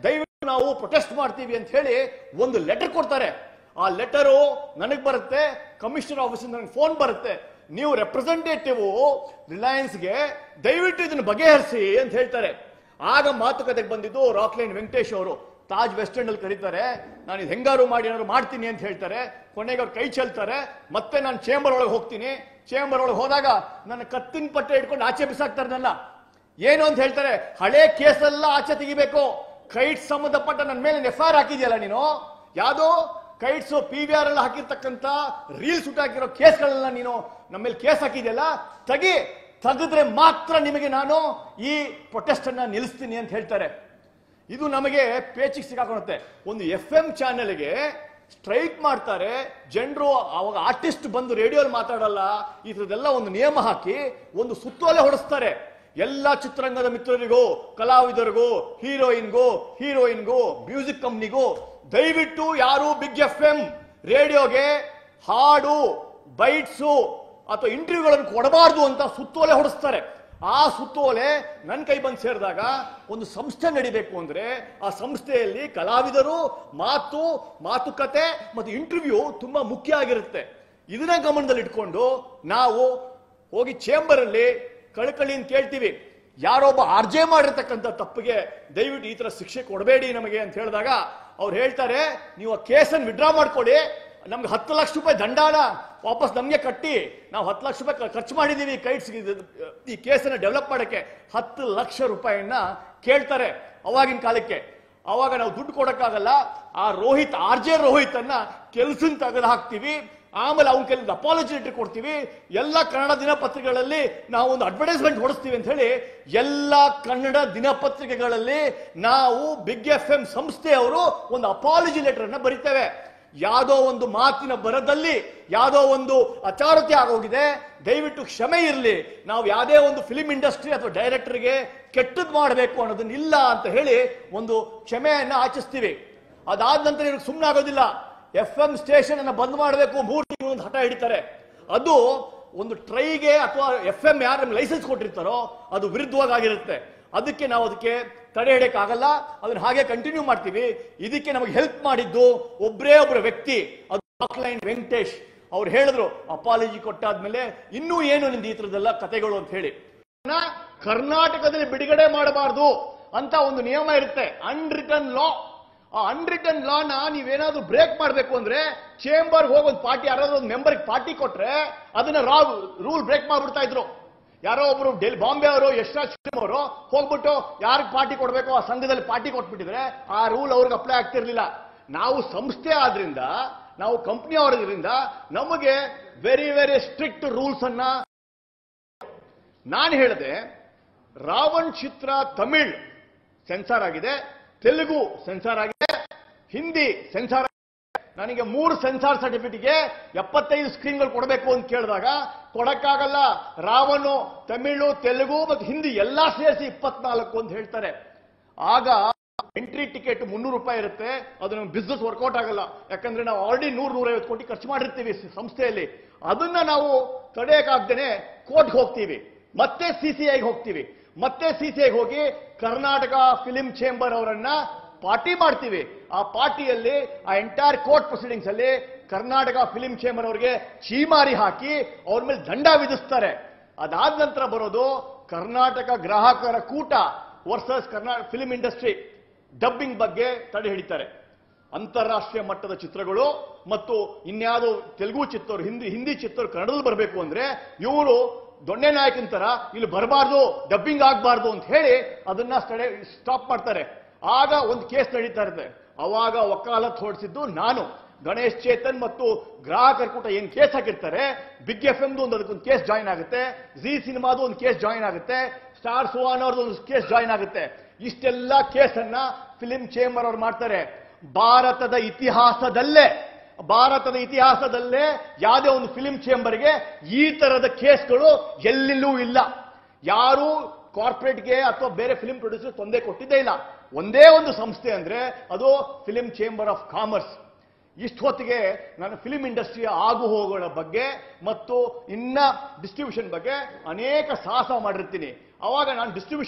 ನಾವು ಪ್ರೊಟೆಸ್ಟ್ ಮಾಡ್ತೀವಿ ಅಂತ ಹೇಳಿ ಒಂದು ಲೆಟರ್ ಕೊಡ್ತಾರೆ ಆ ಲೆಟರು ನನಗೆ ಬರುತ್ತೆ ಕಮಿಷನರ್ ಆಫೀಸಿಂದ ನನಗೆ ಫೋನ್ ಬರುತ್ತೆ ನೀವು ರೆಪ್ರೆಸೆಂಟೇಟಿವ್ ರಿಲಯನ್ಸ್ಗೆ ದಯವಿಟ್ಟು ಇದನ್ನು ಬಗೆಹರಿಸಿ ಅಂತ ಹೇಳ್ತಾರೆ ಆಗ ಮಾತುಕತೆಗೆ ಬಂದಿದ್ದು ರಾಕ್ಲೈನ್ ವೆಂಕಟೇಶ್ ಅವರು ತಾಜ್ ವೆಸ್ಟ್ ಎಂಡ್ ಅಲ್ಲಿ ಕರೀತಾರೆ ನಾನು ಇದು ಹೆಂಗಾರು ಮಾಡಿ ಏನಾದ್ರು ಮಾಡ್ತೀನಿ ಅಂತ ಹೇಳ್ತಾರೆ ಕೊನೆಗೆ ಅವ್ರು ಕೈ ಚೆಲ್ತಾರೆ ಮತ್ತೆ ನಾನು ಚೇಂಬರ್ ಒಳಗೆ ಹೋಗ್ತೀನಿ ಚೇಂಬರ್ ಒಳಗೆ ಹೋದಾಗ ನನ್ನ ಕತ್ತಿನ ಪಟ್ಟೆ ಇಟ್ಕೊಂಡು ಆಚೆ ಬಿಸಾಕ್ತಾರೆ ನನ್ನ ಏನು ಅಂತ ಹೇಳ್ತಾರೆ ಹಳೆ ಕೇಸೆಲ್ಲ ಆಚೆ ತೆಗಿಬೇಕು ಕೈಟ್ಸ್ ಸಂಬಂಧಪಟ್ಟ ನನ್ನ ಮೇಲೆ ಎಫ್ ಐ ಆರ್ ಹಾಕಿದ್ಯಲ್ಲ ನೀನು ಯಾವ್ದೋ ಕೈಟ್ಸ್ ಪಿ ವಿ ಆರ್ ಎಲ್ಲ ಹಾಕಿರ್ತಕ್ಕಂಥ ರೀಲ್ಸ್ ಹಾಕಿರೋ ಕೇಸ್ಗಳೆಲ್ಲ ನೀನು ನಮ್ಮ ಮೇಲೆ ಕೇಸ್ ಹಾಕಿದ್ಯಲ್ಲ ತೆಗಿ ತೆಗೆದ್ರೆ ಮಾತ್ರ ನಿಮಗೆ ನಾನು ಈ ಪ್ರೊಟೆಸ್ಟ್ ಅನ್ನ ನಿಲ್ಲಿಸ್ತೀನಿ ಅಂತ ಹೇಳ್ತಾರೆ ಇದು ನಮಗೆ ಪೇಚಿಗೆ ಸಿಕ್ಕಾಕೊಳುತ್ತೆ ಒಂದು ಎಫ್ ಎಂ ಚಾನೆಲ್ಗೆ ಸ್ಟ್ರೈಕ್ ಮಾಡ್ತಾರೆ ಜನರು ಅವಾಗ ಆರ್ಟಿಸ್ಟ್ ಬಂದು ರೇಡಿಯೋಲಿ ಮಾತಾಡಲ್ಲ ಈ ಥರದ್ದೆಲ್ಲ ಒಂದು ನಿಯಮ ಹಾಕಿ ಒಂದು ಸುತ್ತೋಲೆ ಹೊಡೆಸ್ತಾರೆ ಎಲ್ಲ ಚಿತ್ರರಂಗದ ಮಿತ್ರರಿಗೂ ಕಲಾವಿದರಿಗೂ ಹೀರೋಯಿನ್ಗೂ ಹೀರೋಯಿನ್ಗೂ ಮ್ಯೂಸಿಕ್ ಕಂಪ್ನಿಗೂ ದಯವಿಟ್ಟು ಯಾರು ಬಿಗ್ ಎಫ್ ಎಂ ರೇಡಿಯೋಗೆ ಹಾಡು ಬೈಟ್ಸು ಅಥವಾ ಇಂಟರ್ವ್ಯೂಗಳನ್ನು ಕೊಡಬಾರ್ದು ಅಂತ ಸುತ್ತೋಲೆ ಹೊಡೆಸ್ತಾರೆ ಆ ಸುತ್ತೋಲೆ ನನ್ನ ಕೈ ಬಂದು ಸೇರಿದಾಗ ಒಂದು ಸಂಸ್ಥೆ ನಡಿಬೇಕು ಅಂದ್ರೆ ಆ ಸಂಸ್ಥೆಯಲ್ಲಿ ಕಲಾವಿದರು ಮಾತು ಮಾತುಕತೆ ಮತ್ತು ಇಂಟರ್ವ್ಯೂ ತುಂಬಾ ಮುಖ್ಯ ಆಗಿರುತ್ತೆ ಇದನ್ನ ಗಮನದಲ್ಲಿ ಇಟ್ಕೊಂಡು ನಾವು ಹೋಗಿ ಚೇಂಬರ್ ಅಲ್ಲಿ ಕಳಕಳಿ ಅಂತ ಕೇಳ್ತೀವಿ ಯಾರೊಬ್ಬ ಆರ್ಜೆ ಮಾಡಿರ್ತಕ್ಕಂಥ ತಪ್ಪಿಗೆ ದಯವಿಟ್ಟು ಈ ತರ ಶಿಕ್ಷೆ ಕೊಡಬೇಡಿ ನಮಗೆ ಅಂತ ಹೇಳಿದಾಗ ಅವ್ರು ಹೇಳ್ತಾರೆ ನೀವು ಆ ಕೇಸನ್ನು ವಿಡ್ರಾ ಮಾಡ್ಕೊಳ್ಳಿ ನಮ್ಗೆ ಹತ್ತು ಲಕ್ಷ ರೂಪಾಯಿ ದಂಡಾನ ವಾಪಸ್ ನಮಗೆ ಕಟ್ಟಿ ನಾವು ಹತ್ತು ಲಕ್ಷ ರೂಪಾಯಿ ಕ- ಖರ್ಚು ಮಾಡಿದ್ದೀವಿ ಕೈಟ್ಸ್ ಈ ಕೇಸನ್ನು ಡೆವಲಪ್ ಮಾಡೋಕ್ಕೆ ಹತ್ತು ಲಕ್ಷ ರೂಪಾಯಿಯನ್ನ ಕೇಳ್ತಾರೆ ಅವಾಗಿನ ಕಾಲಕ್ಕೆ ಅವಾಗ ನಾವು ದುಡ್ಡು ಕೊಡಕ್ಕಾಗಲ್ಲ ಆ ರೋಹಿತ್ ಆರ್ ಜೆ ರೋಹಿತ್ ಅನ್ನ ಕೆಲ್ಸನ್ ತೆಗೆದು ಹಾಕ್ತೀವಿ ಆಮೇಲೆ ಅವ್ನ ಕೆಲಸ ಅಪಾಲಜಿ ಲೆಟರ್ ಕೊಡ್ತೀವಿ ಎಲ್ಲ ಕನ್ನಡ ದಿನಪತ್ರಿಕೆಗಳಲ್ಲಿ ನಾವು ಒಂದು ಅಡ್ವರ್ಟೈಸ್ಮೆಂಟ್ ಹೊಡಿಸ್ತೀವಿ ಅಂತ ಹೇಳಿ ಎಲ್ಲ ಕನ್ನಡ ದಿನಪತ್ರಿಕೆಗಳಲ್ಲಿ ನಾವು ಬಿಗ್ ಎಫ್ ಎಂ ಸಂಸ್ಥೆಯವರು ಒಂದು ಅಪಾಲಜಿ ಲೆಟರ್ ಅನ್ನ ಬರಿತೇವೆ ಯಾವುದೋ ಒಂದು ಮಾತಿನ ಬರದಲ್ಲಿ ಯಾವುದೋ ಒಂದು ಅಚಾರತೆ ಆಗೋಗಿದೆ ದಯವಿಟ್ಟು ಕ್ಷಮೆ ಇರಲಿ ನಾವು ಯಾವುದೇ ಒಂದು ಫಿಲಿಂ ಇಂಡಸ್ಟ್ರಿ ಅಥವಾ ಡೈರೆಕ್ಟರ್ಗೆ ಕೆಟ್ಟದ್ ಮಾಡಬೇಕು ಅನ್ನೋದನ್ನ ಇಲ್ಲ ಅಂತ ಹೇಳಿ ಒಂದು ಕ್ಷಮೆಯನ್ನ ಆಚಿಸ್ತೀವಿ ಅದಾದ ನಂತರ ಇವ್ರಿಗೆ ಸುಮ್ಮನೆ ಆಗೋದಿಲ್ಲ ಎಫ್ ಎಂ ಸ್ಟೇಷನ್ ಅನ್ನ ಬಂದ್ ಮಾಡಬೇಕು ಮೂರು ತಿಂಗಳು ಒಂದು ಹಠ ಹಿಡಿತಾರೆ ಅದು ಒಂದು ಟ್ರೈಗೆ ಅಥವಾ ಎಫ್ ಎಂ ಯಾರು ಲೈಸೆನ್ಸ್ ಕೊಟ್ಟಿರ್ತಾರೋ ಅದು ವಿರುದ್ಧವಾಗಿರುತ್ತೆ ಅದಕ್ಕೆ ನಾವು ಅದಕ್ಕೆ ತಡೆ ಹಿಡಿಯಕ್ಕಾಗಲ್ಲ ಅದನ್ನ ಹಾಗೆ ಕಂಟಿನ್ಯೂ ಮಾಡ್ತೀವಿ ಇದಕ್ಕೆ ನಮಗೆ ಹೆಲ್ಪ್ ಮಾಡಿದ್ದು ಒಬ್ಬರೇ ಒಬ್ಬರ ವ್ಯಕ್ತಿ ಅದು ಆಕ್ಲೈನ್ ವೆಂಕಟೇಶ್ ಅವ್ರು ಹೇಳಿದ್ರು ಅಪಾಲಜಿ ಕೊಟ್ಟಾದ್ಮೇಲೆ ಇನ್ನೂ ಏನು ನಿಮ್ದು ಈ ಥರದ್ದೆಲ್ಲ ಕತೆಗಳು ಅಂತ ಹೇಳಿ ನ ಕರ್ನಾಟಕದಲ್ಲಿ ಬಿಡುಗಡೆ ಮಾಡಬಾರದು ಅಂತ ಒಂದು ನಿಯಮ ಇರುತ್ತೆ ಅನ್ರಿಟನ್ ಲಾ ಆ ಅನ್ರಿಟನ್ ಲಾನ ನೀವೇನಾದ್ರೂ ಬ್ರೇಕ್ ಮಾಡಬೇಕು ಅಂದ್ರೆ ಚೇಂಬರ್ ಹೋಗಿ ಒಂದು ಪಾರ್ಟಿ ಯಾರಾದ್ರೂ ಒಂದು ಮೆಂಬರ್ ಪಾರ್ಟಿ ಕೊಟ್ರೆ ಅದನ್ನ ರಾ ರೂಲ್ ಬ್ರೇಕ್ ಮಾಡ್ಬಿಡ್ತಾ ಇದ್ರು ಯಾರೋ ಒಬ್ರು ಡೆಲ್ಲಿ ಬಾಂಬೆ ಅವರು ಯಶ್ರಾಜ್ ಫಿಲ್ಮ್ ಅವರು ಹೋಗ್ಬಿಟ್ಟು ಯಾರಿಗೆ ಪಾರ್ಟಿ ಕೊಡಬೇಕು ಆ ಸಂಘದಲ್ಲಿ ಪಾರ್ಟಿ ಕೊಟ್ಬಿಟ್ಟಿದ್ರೆ ಆ ರೂಲ್ ಅವ್ರಿಗೆ ಅಪ್ಲೈ ಆಗ್ತಿರ್ಲಿಲ್ಲ ನಾವು ಸಂಸ್ಥೆ ಆದ್ರಿಂದ ನಾವು ಕಂಪ್ನಿ ಅವರಿಂದ ನಮಗೆ ವೆರಿ ವೆರಿ ಸ್ಟ್ರಿಕ್ಟ್ ರೂಲ್ಸ್ ಅನ್ನ ನಾನು ಹೇಳಿದೆ ರಾವಣ್ ಚಿತ್ರ ತಮಿಳ್ ಸೆನ್ಸಾರ್ ಆಗಿದೆ ತೆಲುಗು ಸೆನ್ಸಾರ್ ಆಗಿದೆ ಹಿಂದಿ ಸೆನ್ಸಾರ್ ನನಗೆ ಮೂರು ಸೆನ್ಸಾರ್ ಸರ್ಟಿಫಿಕೇಟ್ಗೆ ಎಪ್ಪತ್ತೈದು ಸ್ಕ್ರೀನ್ಗಳು ಕೊಡಬೇಕು ಅಂತ ಕೇಳಿದಾಗ ಕೊಡಕ್ಕಾಗಲ್ಲ ರಾವಣು ತಮಿಳು ತೆಲುಗು ಮತ್ತು ಹಿಂದಿ ಎಲ್ಲಾ ಸೇರಿಸಿ ಇಪ್ಪತ್ನಾಲ್ಕು ಅಂತ ಹೇಳ್ತಾರೆ ಆಗ ಎಂಟ್ರಿ ಟಿಕೆಟ್ ಮುನ್ನೂರು ರೂಪಾಯಿ ಇರುತ್ತೆ ಅದು ನಮ್ಗೆ ಬಿಸ್ನೆಸ್ ವರ್ಕೌಟ್ ಆಗಲ್ಲ ಯಾಕಂದ್ರೆ ನಾವು ಆಲ್ರೆಡಿ ನೂರು ನೂರೈವತ್ತು ಕೋಟಿ ಖರ್ಚು ಮಾಡಿರ್ತೀವಿ ಸ- ಸಂಸ್ಥೆಯಲ್ಲಿ ಅದನ್ನ ನಾವು ತಡೆಯಕ್ಕಾಗ್ದೇನೆ ಕೋರ್ಟ್ಗೆ ಹೋಗ್ತೀವಿ ಮತ್ತೆ ಸಿಸಿಐಗೆ ಹೋಗ್ತೀವಿ ಮತ್ತೆ ಸಿಸಿಐಗೆ ಹೋಗಿ ಕರ್ನಾಟಕ ಫಿಲಿಂ ಚೇಂಬರ್ ಅವರನ್ನ ಪಾರ್ಟಿ ಮಾಡ್ತೀವಿ ಆ ಪಾರ್ಟಿಯಲ್ಲಿ ಆ ಎಂಟೈರ್ ಕೋರ್ಟ್ ಪ್ರೊಸೀಡಿಂಗ್ಸ್ ಅಲ್ಲಿ ಕರ್ನಾಟಕ ಫಿಲಿಂ ಚೇಂಬರ್ ಅವರಿಗೆ ಚೀಮಾರಿ ಹಾಕಿ ಅವ್ರ ಮೇಲೆ ದಂಡ ವಿಧಿಸ್ತಾರೆ ಅದಾದ ನಂತರ ಬರೋದು ಕರ್ನಾಟಕ ಗ್ರಾಹಕರ ಕೂಟ versus Karnataka film industry dubbing ಬಗ್ಗೆ ತಡೆ ಹಿಡಿತಾರೆ ಅಂತಾರಾಷ್ಟ್ರೀಯ ಮಟ್ಟದ ಚಿತ್ರಗಳು ಮತ್ತು ಇನ್ಯಾವುದೋ ತೆಲುಗು ಚಿತ್ರರು ಹಿಂದಿ ಹಿಂದಿ ಚಿತ್ರರು ಕನ್ನಡದಲ್ಲಿ ಬರಬೇಕು ಅಂದ್ರೆ ಇವರು ದೊಣ್ಣೆ ನಾಯಕನ ತರ ಇಲ್ಲಿ ಬರಬಾರ್ದು ಡಬ್ಬಿಂಗ್ ಆಗಬಾರ್ದು ಅಂತ ಹೇಳಿ ಅದನ್ನ ಸ್ಟಡಿ ಸ್ಟಾಪ್ ಮಾಡ್ತಾರೆ ಆಗ ಒಂದು ಕೇಸ್ ನಡೀತಾ ಇರುತ್ತೆ ಅವಾಗ ವಕಾಲತ್ ಹೊಡಿಸಿದ್ದು ನಾನು ಗಣೇಶ್ ಚೇತನ್ ಮತ್ತು ಗ್ರಾಹಕರ ಕೂಟ ಏನ್ ಕೇಸ್ ಹಾಕಿರ್ತಾರೆ ಬಿಗ್ ಎಫ್ ಎಮ್ದು ಒಂದು ಅದಕ್ಕೊಂದು ಕೇಸ್ ಜಾಯಿನ್ ಆಗುತ್ತೆ ಜಿ ಸಿನಿಮಾದು ಒಂದು ಕೇಸ್ ಜಾಯಿನ್ ಆಗುತ್ತೆ ಸ್ಟಾರ್ ಸುವಾನ್ ಅವ್ರದ್ದು ಒಂದು ಕೇಸ್ ಜಾಯಿನ್ ಆಗುತ್ತೆ ಇಷ್ಟೆಲ್ಲ ಕೇಸನ್ನ ಫಿಲಿಂ ಚೇಂಬರ್ ಅವ್ರು ಮಾಡ್ತಾರೆ ಭಾರತದ ಇತಿಹಾಸದಲ್ಲೇ ಭಾರತದ ಇತಿಹಾಸದಲ್ಲೇ ಯಾವುದೇ ಒಂದು ಫಿಲಿಂ ಚೇಂಬರ್ಗೆ ಈ ತರದ ಕೇಸ್ಗಳು ಎಲ್ಲೆಲ್ಲೂ ಇಲ್ಲ ಯಾರು ಕಾರ್ಪೊರೇಟ್ಗೆ ಅಥವಾ ಬೇರೆ ಫಿಲಿಂ ಪ್ರೊಡ್ಯೂಸರ್ ತೊಂದರೆ ಕೊಟ್ಟಿದ್ದೇ ಇಲ್ಲ ಒಂದೇ ಒಂದು ಸಂಸ್ಥೆ ಅಂದ್ರೆ ಅದು ಫಿಲಿಂ ಚೇಂಬರ್ ಆಫ್ ಕಾಮರ್ಸ್ ಇಷ್ಟೊತ್ತಿಗೆ ನಾನು ಫಿಲಿಂ ಇಂಡಸ್ಟ್ರಿಯ ಆಗು ಹೋಗುಗಳ ಬಗ್ಗೆ ಮತ್ತು ಇನ್ನ ಡಿಸ್ಟ್ರಿಬ್ಯೂಷನ್ ಬಗ್ಗೆ ಅನೇಕ ಸಾಹಸ ಮಾಡಿರ್ತೀನಿ ಅವಾಗ ನಾನು ಡಿಸ್ಟ್ರಿಬ್ಯೂಷನ್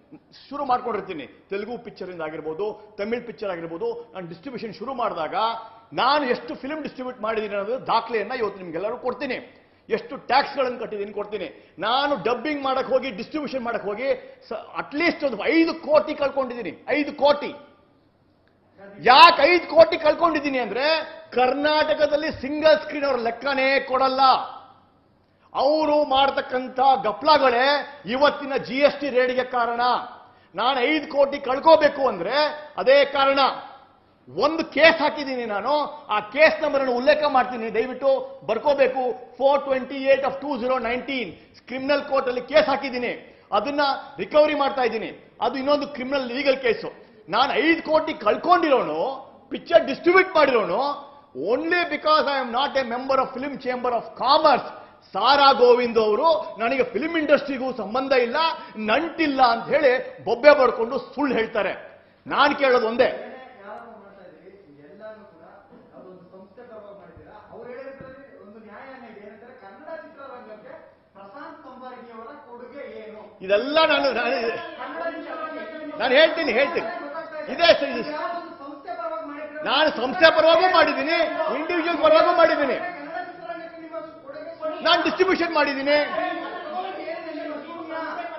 ಶುರು ಮಾಡ್ಕೊಂಡಿರ್ತೀನಿ ತೆಲುಗು ಪಿಕ್ಚರ್ ಇಂದ ಆಗಿರ್ಬೋದು ತಮಿಳ್ ಪಿಕ್ಚರ್ ಆಗಿರ್ಬೋದು ನಾನು ಡಿಸ್ಟ್ರಿಬ್ಯೂಷನ್ ಶುರು ಮಾಡಿದಾಗ ನಾನು ಎಷ್ಟು ಫಿಲ್ಮ್ ಡಿಸ್ಟ್ರಿಬ್ಯೂಟ್ ಮಾಡಿದ್ದೀನಿ ಅನ್ನೋದು ದಾಖಲೆಯನ್ನ ಇವತ್ತು ನಿಮ್ಗೆಲ್ಲರೂ ಕೊಡ್ತೀನಿ ಎಷ್ಟು ಟ್ಯಾಕ್ಸ್ಗಳನ್ನು ಕಟ್ಟಿದ್ದೀನಿ ಕೊಡ್ತೀನಿ ನಾನು ಡಬ್ಬಿಂಗ್ ಮಾಡಕ್ ಹೋಗಿ ಡಿಸ್ಟ್ರಿಬ್ಯೂಷನ್ ಮಾಡಕ್ ಹೋಗಿ ಅಟ್ಲೀಸ್ಟ್ ಒಂದು ಐದು ಕೋಟಿ ಕಳ್ಕೊಂಡಿದ್ದೀನಿ ಐದು ಕೋಟಿ ಯಾಕೆ ಐದು ಕೋಟಿ ಕಳ್ಕೊಂಡಿದ್ದೀನಿ ಅಂದ್ರೆ ಕರ್ನಾಟಕದಲ್ಲಿ ಸಿಂಗಲ್ ಸ್ಕ್ರೀನ್ ಅವ್ರ ಲೆಕ್ಕನೇ ಕೊಡಲ್ಲ ಅವರು ಮಾಡತಕ್ಕಂಥ ಗಪ್ಲಾಗಳೇ ಇವತ್ತಿನ ಜಿ ಎಸ್ ಟಿ ರೇಡಿಗೆ ಕಾರಣ ನಾನು ಐದು ಕೋಟಿ ಕಳ್ಕೋಬೇಕು ಅಂದ್ರೆ ಅದೇ ಕಾರಣ ಒಂದು ಕೇಸ್ ಹಾಕಿದ್ದೀನಿ ನಾನು ಆ ಕೇಸ್ ನಂಬರ್ ಅನ್ನು ಉಲ್ಲೇಖ ಮಾಡ್ತೀನಿ ದಯವಿಟ್ಟು ಬರ್ಕೋಬೇಕು four twenty eight of two zero nineteen criminal court ಅಲ್ಲಿ ಕೇಸ್ ಹಾಕಿದ್ದೀನಿ ಅದನ್ನ ರಿಕವರಿ ಮಾಡ್ತಾ ಇದ್ದೀನಿ ಅದು ಇನ್ನೊಂದು ಕ್ರಿಮಿನಲ್ ಲೀಗಲ್ ಕೇಸು ನಾನು ಐದು ಕೋಟಿ ಕಳ್ಕೊಂಡಿರೋನು ಪಿಕ್ಚರ್ ಡಿಸ್ಟ್ರಿಬ್ಯೂಟ್ ಮಾಡಿರೋನು only because I am not a member of film chamber of commerce Sara Govind ಅವರು ನನಗೆ ಫಿಲ್ಮ್ ಇಂಡಸ್ಟ್ರಿಗೂ ಸಂಬಂಧ ಇಲ್ಲ ನಂಟಿಲ್ಲ ಅಂತ ಹೇಳಿ ಬೊಬ್ಬೆ ಬಡ್ಕೊಂಡು ಸುಳ್ಳು ಹೇಳ್ತಾರೆ ನಾನು ಕೇಳೋದು ಒಂದೇ ಯಾರನ್ನ ಮಾಡ್ತಾ ಇದ್ದೀರಿ ಎಲ್ಲಾನು ಕೂಡ ಅದೊಂದು ಸಂಸ್ಥೆ ಪರವಾಗಿ ಮಾಡಿದ್ದೀರಾ ಅವ್ರು ಹೇಳಿದ್ರಲ್ಲಿ ಒಂದು ನ್ಯಾಯನೇ ಇದೆ ಏನಂದ್ರೆ ಕನ್ನಡ ಚಿತ್ರರಂಗಕ್ಕೆ ಪ್ರಶಾಂತ್ ಸಂಬಾರ್ಗಿ ಅವರ ಕೊಡುಗೆ ಏನು ಇದೆಲ್ಲ ನಾನು ನಾನು ಕನ್ನಡ ಚಿತ್ರರಂಗಕ್ಕೆ ನಿಮ್ಮ ನಾನು ಹೇಳ್ತೀನಿ ಹೇಳ್ತೀನಿ ಗೊತ್ತಾಗ್ತಾ ಇದೆ. ಇದೇ ಸ- ಇದು- ಯಾವ್ದೊಂದು ಸಂಸ್ಥೆ ಪರವಾಗಿ ಮಾಡಿದ್ದೀರಾ? ನಾನು ಸಂಸ್ಥೆ ಪರವಾಗೂ ಮಾಡಿದ್ದೀನಿ ಇಂಡಿವಿಜುವಲ್ ಪರವಾಗೂ ಮಾಡಿದ್ದೀನಿ ಕನ್ನಡ ಚಿತ್ರರಂಗಕ್ಕೆ ನಿಮ್ಮ ಕೊಡುಗೆ ಕೊಡಿ. ನಾನು ಡಿಸ್ಟ್ರಿಬ್ಯೂಷನ್ ಮಾಡಿದ್ದೀನಿ ಏನಿಲ್ಲ, ಶೂನ್ಯ.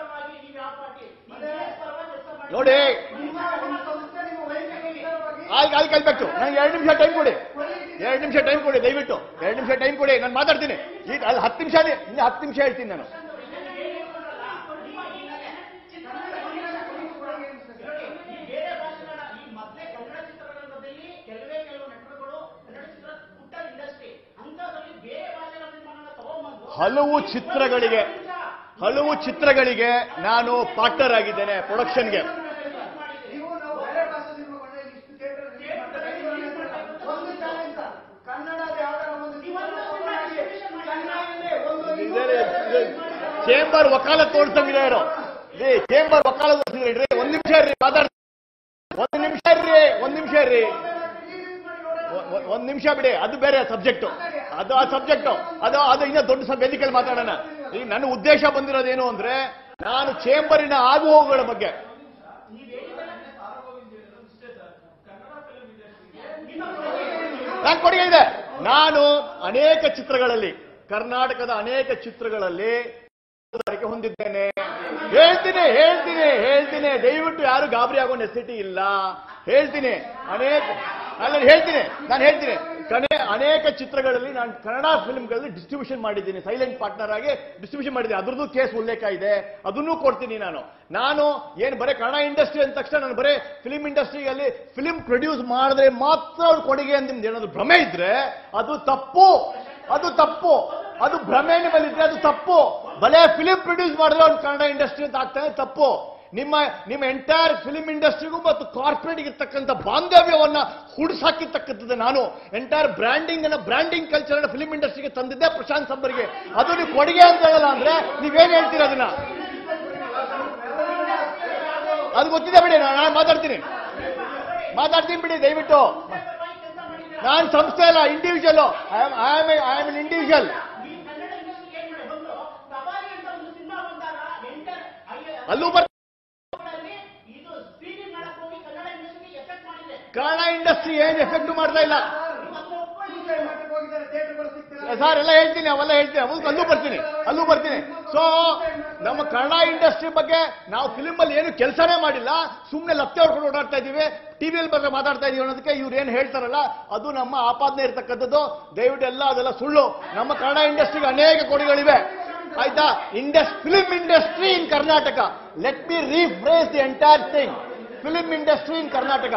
ನೋಡಿ ನಿಮ್ಮ ಒಂದು ಸಂಸ್ಥೆ ನಿಮ್ಮ ವೈಯಕ್ತಿಕ ವಿಚಾರವಾಗಿ ಅಲ್ಲಿ ಅಲ್ಲಿ ಕಲ್ಬೇಕು ನಂಗೆ ಎರಡು ನಿಮಿಷ ಟೈಮ್ ಕೊಡಿ ಎರಡು ನಿಮಿಷ ಟೈಮ್ ಕೊಡಿ ದಯವಿಟ್ಟು ಎರಡು ನಿಮಿಷ ಟೈಮ್ ಕೊಡಿ ನಾನು ಮಾತಾಡ್ತೀನಿ ಈಗ ಅಲ್ಲಿ ಹತ್ತು ನಿಮಿಷ ಇನ್ನು ಹತ್ತು ನಿಮಿಷ ಹೇಳ್ತೀನಿ ನಾನು ಬೇರೆ ಭಾಷೆಗಳ ಈ ಮೊದಲೇ ಕನ್ನಡ ಚಿತ್ರರಂಗದಲ್ಲಿ ಕೆಲವೇ ಕೆಲವು ನಟರುಗಳು ಕನ್ನಡ ಚಿತ್ರ ಪುಟ್ಟ ಇಂಡಸ್ಟ್ರಿ ಅಂತದ್ರಲ್ಲಿ ಬೇರೆ ಭಾಷೆಗಳ ಸಿನಿಮಾಗಳನ್ನ ತಗೊಂಡ್ಬಂದು ಹಲವು ಚಿತ್ರಗಳಿಗೆ ಹಲವು ಚಿತ್ರಗಳಿಗೆ ನಾನು ಪಾರ್ಟ್ನರ್ ಆಗಿದ್ದೇನೆ ಪ್ರೊಡಕ್ಷನ್ಗೆ ನೀವು ನಾವು ಬೇರೆ ಭಾಷೆ ಸಿನಿಮಾಗಳನ್ನ ಇಷ್ಟು ಥಿಯೇಟರ್ ರಿಲೀಸ್ ಮಾಡ್ತಾರೆ. ಒಂದು ಚಾಲೆಂಜ್ ಸರ್. ಕನ್ನಡದ ಯಾವ್ದಾರ ಒಂದು ಸಿನಿಮಾ ಮಾಡಿ ಕನ್ನಡದಲ್ಲೇ ಒಂದು ಚೇಂಬರ್ ವಕಾಲತ್ ತೋರ್ಸಂಗಿದೆ ಇರೋ ರೀ ಚೇಂಬರ್ ವಕಾಲತ್ ತೋರ್ಸಿದ್ರಿ ಒಂದ್ ನಿಮಿಷ ಇರ್ರಿ ಮಾತಾಡ್ ಒಂದ್ ನಿಮಿಷ ಇರ್ರಿ ಒಂದ್ ನಿಮಿಷ ಇರ್ರಿ ಒ- ಒ- ಒಂದ್ ನಿಮಿಷ ಬಿಡಿ ಅದು ಬೇರೆ ಸಬ್ಜೆಕ್ಟ್ ಅದು ಆ ಸಬ್ಜೆಕ್ಟ್ ಅದು ಅದು ಇನ್ನ ದೊಡ್ಡ ಸಬ್ ವೇದಿಕೆಯಲ್ಲಿ ಮಾತಾಡೋಣ ಈಗ ನನ್ನ ಉದ್ದೇಶ ಬಂದಿರೋದೇನು ಅಂದ್ರೆ ನಾನು ಚೇಂಬರಿನ ಆಗುಹೋಗುಗಳ ಬಗ್ಗೆ ನನ್ನ ಕೊಡುಗೆ ಇದೆ ನಾನು ಅನೇಕ ಚಿತ್ರಗಳಲ್ಲಿ ಕರ್ನಾಟಕದ ಅನೇಕ ಚಿತ್ರಗಳಲ್ಲಿ ಪಾಲುದಾರಿಕೆ ಹೊಂದಿದ್ದೇನೆ ಹೇಳ್ತೀನಿ ಹೇಳ್ತೀನಿ ಹೇಳ್ತೀನಿ ದಯವಿಟ್ಟು ಯಾರು ಗಾಬರಿ ಆಗೋ ನೆಸಿಟಿ ಇಲ್ಲ ಹೇಳ್ತೀನಿ ಅನೇಕ ಅಲ್ಲ ಹೇಳ್ತೀನಿ ನಾನು ಹೇಳ್ತೀನಿ ಕನೆ ಅನೇಕ ಚಿತ್ರಗಳಲ್ಲಿ ನಾನು ಕನ್ನಡ ಫಿಲ್ಮ್ಗಳಲ್ಲಿ ಡಿಸ್ಟ್ರಿಬ್ಯೂಷನ್ ಮಾಡಿದ್ದೀನಿ ಸೈಲೆಂಟ್ ಪಾರ್ಟ್ನರ್ ಆಗಿ ಡಿಸ್ಟ್ರಿಬ್ಯೂಷನ್ ಮಾಡಿದ್ದೀನಿ ಅದ್ರದ್ದು ಕೇಸ್ ಉಲ್ಲೇಖ ಇದೆ ಅದನ್ನೂ ಕೊಡ್ತೀನಿ ನಾನು ನಾನು ಏನು ಬರೀ ಕನ್ನಡ ಇಂಡಸ್ಟ್ರಿ ಅಂದ ತಕ್ಷಣ ನಾನು ಬರೀ ಫಿಲ್ಮ್ ಇಂಡಸ್ಟ್ರಿಯಲ್ಲಿ ಫಿಲ್ಮ್ ಪ್ರೊಡ್ಯೂಸ್ ಮಾಡಿದ್ರೆ ಮಾತ್ರ ಅವ್ರ ಕೊಡುಗೆ ಅಂತ ನಿಮ್ದು ಏನಾದ್ರು ಭ್ರಮೆ ಇದ್ರೆ ಅದು ತಪ್ಪು ಅದು ತಪ್ಪು ಅದು ಭ್ರಮೆ ನಿಮ್ಮಲ್ಲಿದ್ರೆ ಅದು ತಪ್ಪು ಭಲೆ ಫಿಲಿಂ ಪ್ರೊಡ್ಯೂಸ್ ಮಾಡಿದ್ರೆ ಅವ್ನು ಕನ್ನಡ ಇಂಡಸ್ಟ್ರಿ ಅಂತ ಆಗ್ತಾನೆ ತಪ್ಪು ನಿಮ್ಮ ನಿಮ್ಮ ಎಂಟೈರ್ ಫಿಲಿಂ ಇಂಡಸ್ಟ್ರಿಗೂ ಮತ್ತು ಕಾರ್ಪೊರೇಟ್ ಇರ್ತಕ್ಕಂಥ ಬಾಂಧವ್ಯವನ್ನ ಹುಡುಸಾಕಿರ್ತಕ್ಕಂಥದ್ದು ನಾನು ಎಂಟೈರ್ ಬ್ರ್ಯಾಂಡಿಂಗ್ ಅನ್ನ ಬ್ರ್ಯಾಂಡಿಂಗ್ ಕಲ್ಚರ್ ಅನ್ನ ಫಿಲಿಂ ಇಂಡಸ್ಟ್ರಿಗೆ ತಂದಿದ್ದೆ ಪ್ರಶಾಂತ್ ಸಂಬರ್ಗೆ ಅದು ನೀವು ಕೊಡುಗೆ ಅಂತ ಹೇಳಲ್ಲ ಅಂದ್ರೆ ನೀವೇನ್ ಹೇಳ್ತೀರ ಅದನ್ನ ಅದು ಗೊತ್ತಿದೆ ಬಿಡಿ ನಾನು ನಾನು ಮಾತಾಡ್ತೀನಿ ಮಾತಾಡ್ತೀನಿ ಬಿಡಿ ದಯವಿಟ್ಟು ನಾನು ಸಂಸ್ಥೆ ಅಲ್ಲ individual I am I am I am individual ಈ ಕನ್ನಡ ಇಂಡಸ್ಟ್ರಿ ಏನ್ ಮಾಡಿ ಬಂದು ಸವಾರಿ ಅಂತ ಒಂದು ಸಿನಿಮಾ ಬಂದಾಗ ಎಂಟರ್ ಅಲ್ಲೂ ಬರ್ ಇದು ಸ್ಕ್ರೀನಿಂಗ್ ಮಾಡಕ್ ಹೋಗಿ ಕನ್ನಡ ಇಂಡಸ್ಟ್ರಿಗೆ ಎಫೆಕ್ಟ್ ಮಾಡಿದೆ ಕನ್ನಡ ಇಂಡಸ್ಟ್ರಿ ಏನ್ ಎಫೆಕ್ಟ್ ಮಾಡ್ತಾ ಇಲ್ಲ ನೀವು ಅದನ್ನ ಒಪ್ಕೊಳ್ಳಿ ಸೂಸೈಡ್ ಮಟ್ಟಕ್ಕೆ ಹೋಗಿದ್ದಾರೆ ಥಿಯೇಟರ್ಗಳು ಸಿಗ್ತಿಲ್ಲ ಸರ್ ಎಲ್ಲ ಹೇಳ್ತೀನಿ ಅವೆಲ್ಲ ಹೇಳ್ತೀನಿ ಅವು ಅಲ್ಲೂ ಬರ್ತೀನಿ ಅಲ್ಲೂ ಬರ್ತೀನಿ ಸೊ ನಮ್ಮ ಕನ್ನಡ ಇಂಡಸ್ಟ್ರಿ ಬಗ್ಗೆ ನಾವು ಫಿಲಿಂ ಅಲ್ಲಿ ಏನು ಕೆಲಸನೇ ಮಾಡಿಲ್ಲ ಸುಮ್ಮನೆ ಲತ್ತೆ ಹೊಡ್ಕೊಂಡು ಓಡಾಡ್ತಾ ಇದೀವಿ ಟಿವಿಯಲ್ಲಿ ಬಗ್ಗೆ ಮಾತಾಡ್ತಾ ಇದೀವಿ ಅನ್ನೋದಕ್ಕೆ ಇವ್ರು ಏನು ಹೇಳ್ತಾರಲ್ಲ ಅದು ನಮ್ಮ ಆಪಾದನೆ ಇರ್ತಕ್ಕಂಥದ್ದು ದಯವಿಟ್ಟು ಎಲ್ಲ ಅದೆಲ್ಲ ಸುಳ್ಳು ನಮ್ಮ ಕನ್ನಡ ಇಂಡಸ್ಟ್ರಿಗೆ ಅನೇಕ ಕೊಡುಗಳಿವೆ ಆಯ್ತಾ indus film industry in Karnataka let me rephrase the entire thing film industry in Karnataka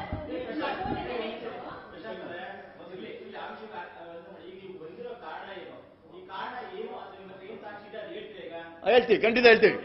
ಹೇಳ್ತೀವಿ ಖಂಡಿತ ಹೇಳ್ತೀವಿ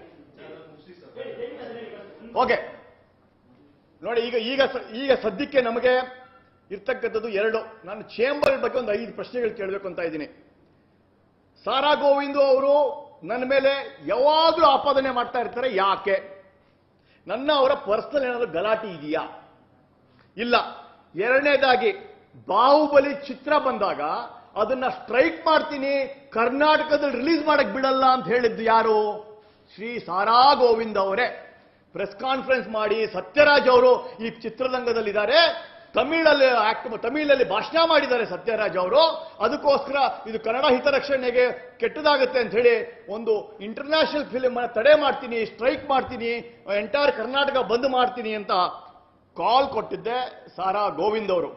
ಓಕೆ ನೋಡಿ ಈಗ ಈಗ ಸ- ಈಗ ಸದ್ಯಕ್ಕೆ ನಮಗೆ ಇರ್ತಕ್ಕಂಥದ್ದು ಎರಡು ನಾನು ಚೇಂಬರ್ ಬಗ್ಗೆ ಒಂದು ಐದು ಪ್ರಶ್ನೆಗಳು ಕೇಳಬೇಕು ಅಂತ ಇದ್ದೀನಿ ಸಾರಾ ಗೋವಿಂದು ಅವರು ನನ್ನ ಮೇಲೆ ಯಾವಾಗಲೂ ಆಪಾದನೆ ಮಾಡ್ತಾ ಇರ್ತಾರೆ ಯಾಕೆ ನನ್ನ ಅವರ ಪರ್ಸನಲ್ ಏನಾದರೂ ಗಲಾಟೆ ಇದೆಯಾ ಇಲ್ಲ ಎರಡನೇದಾಗಿ ಬಾಹುಬಲಿ ಚಿತ್ರ ಬಂದಾಗ ಅದನ್ನ ಸ್ಟ್ರೈಕ್ ಮಾಡ್ತೀನಿ ಕರ್ನಾಟಕದಲ್ಲಿ ರಿಲೀಸ್ ಮಾಡಕ್ ಬಿಡಲ್ಲ ಅಂತ ಹೇಳಿದ್ದು ಯಾರು ಶ್ರೀ ಸಾರಾ ಗೋವಿಂದ್ ಅವರೇ ಪ್ರೆಸ್ ಕಾನ್ಫರೆನ್ಸ್ ಮಾಡಿ ಸತ್ಯರಾಜ್ ಅವರು ಈ ಚಿತ್ರರಂಗದಲ್ಲಿದ್ದಾರೆ ತಮಿಳಲ್ಲಿ ಆಕ್ಟ್ ತಮಿಳಲ್ಲಿ ಭಾಷಣ ಮಾಡಿದ್ದಾರೆ ಸತ್ಯರಾಜ್ ಅವರು ಅದಕ್ಕೋಸ್ಕರ ಇದು ಕನ್ನಡ ಹಿತರಕ್ಷಣೆಗೆ ಕೆಟ್ಟದಾಗುತ್ತೆ ಅಂತ ಹೇಳಿ ಒಂದು ಇಂಟರ್ನ್ಯಾಷನಲ್ ಫಿಲಿಮ್ ಅನ್ನ ತಡೆ ಮಾಡ್ತೀನಿ ಸ್ಟ್ರೈಕ್ ಮಾಡ್ತೀನಿ ಎಂಟೈರ್ ಕರ್ನಾಟಕ ಬಂದ್ ಮಾಡ್ತೀನಿ ಅಂತ ಕಾಲ್ ಕೊಟ್ಟಿದ್ದೆ ಸಾರಾ ಗೋವಿಂದ್ ಅವರು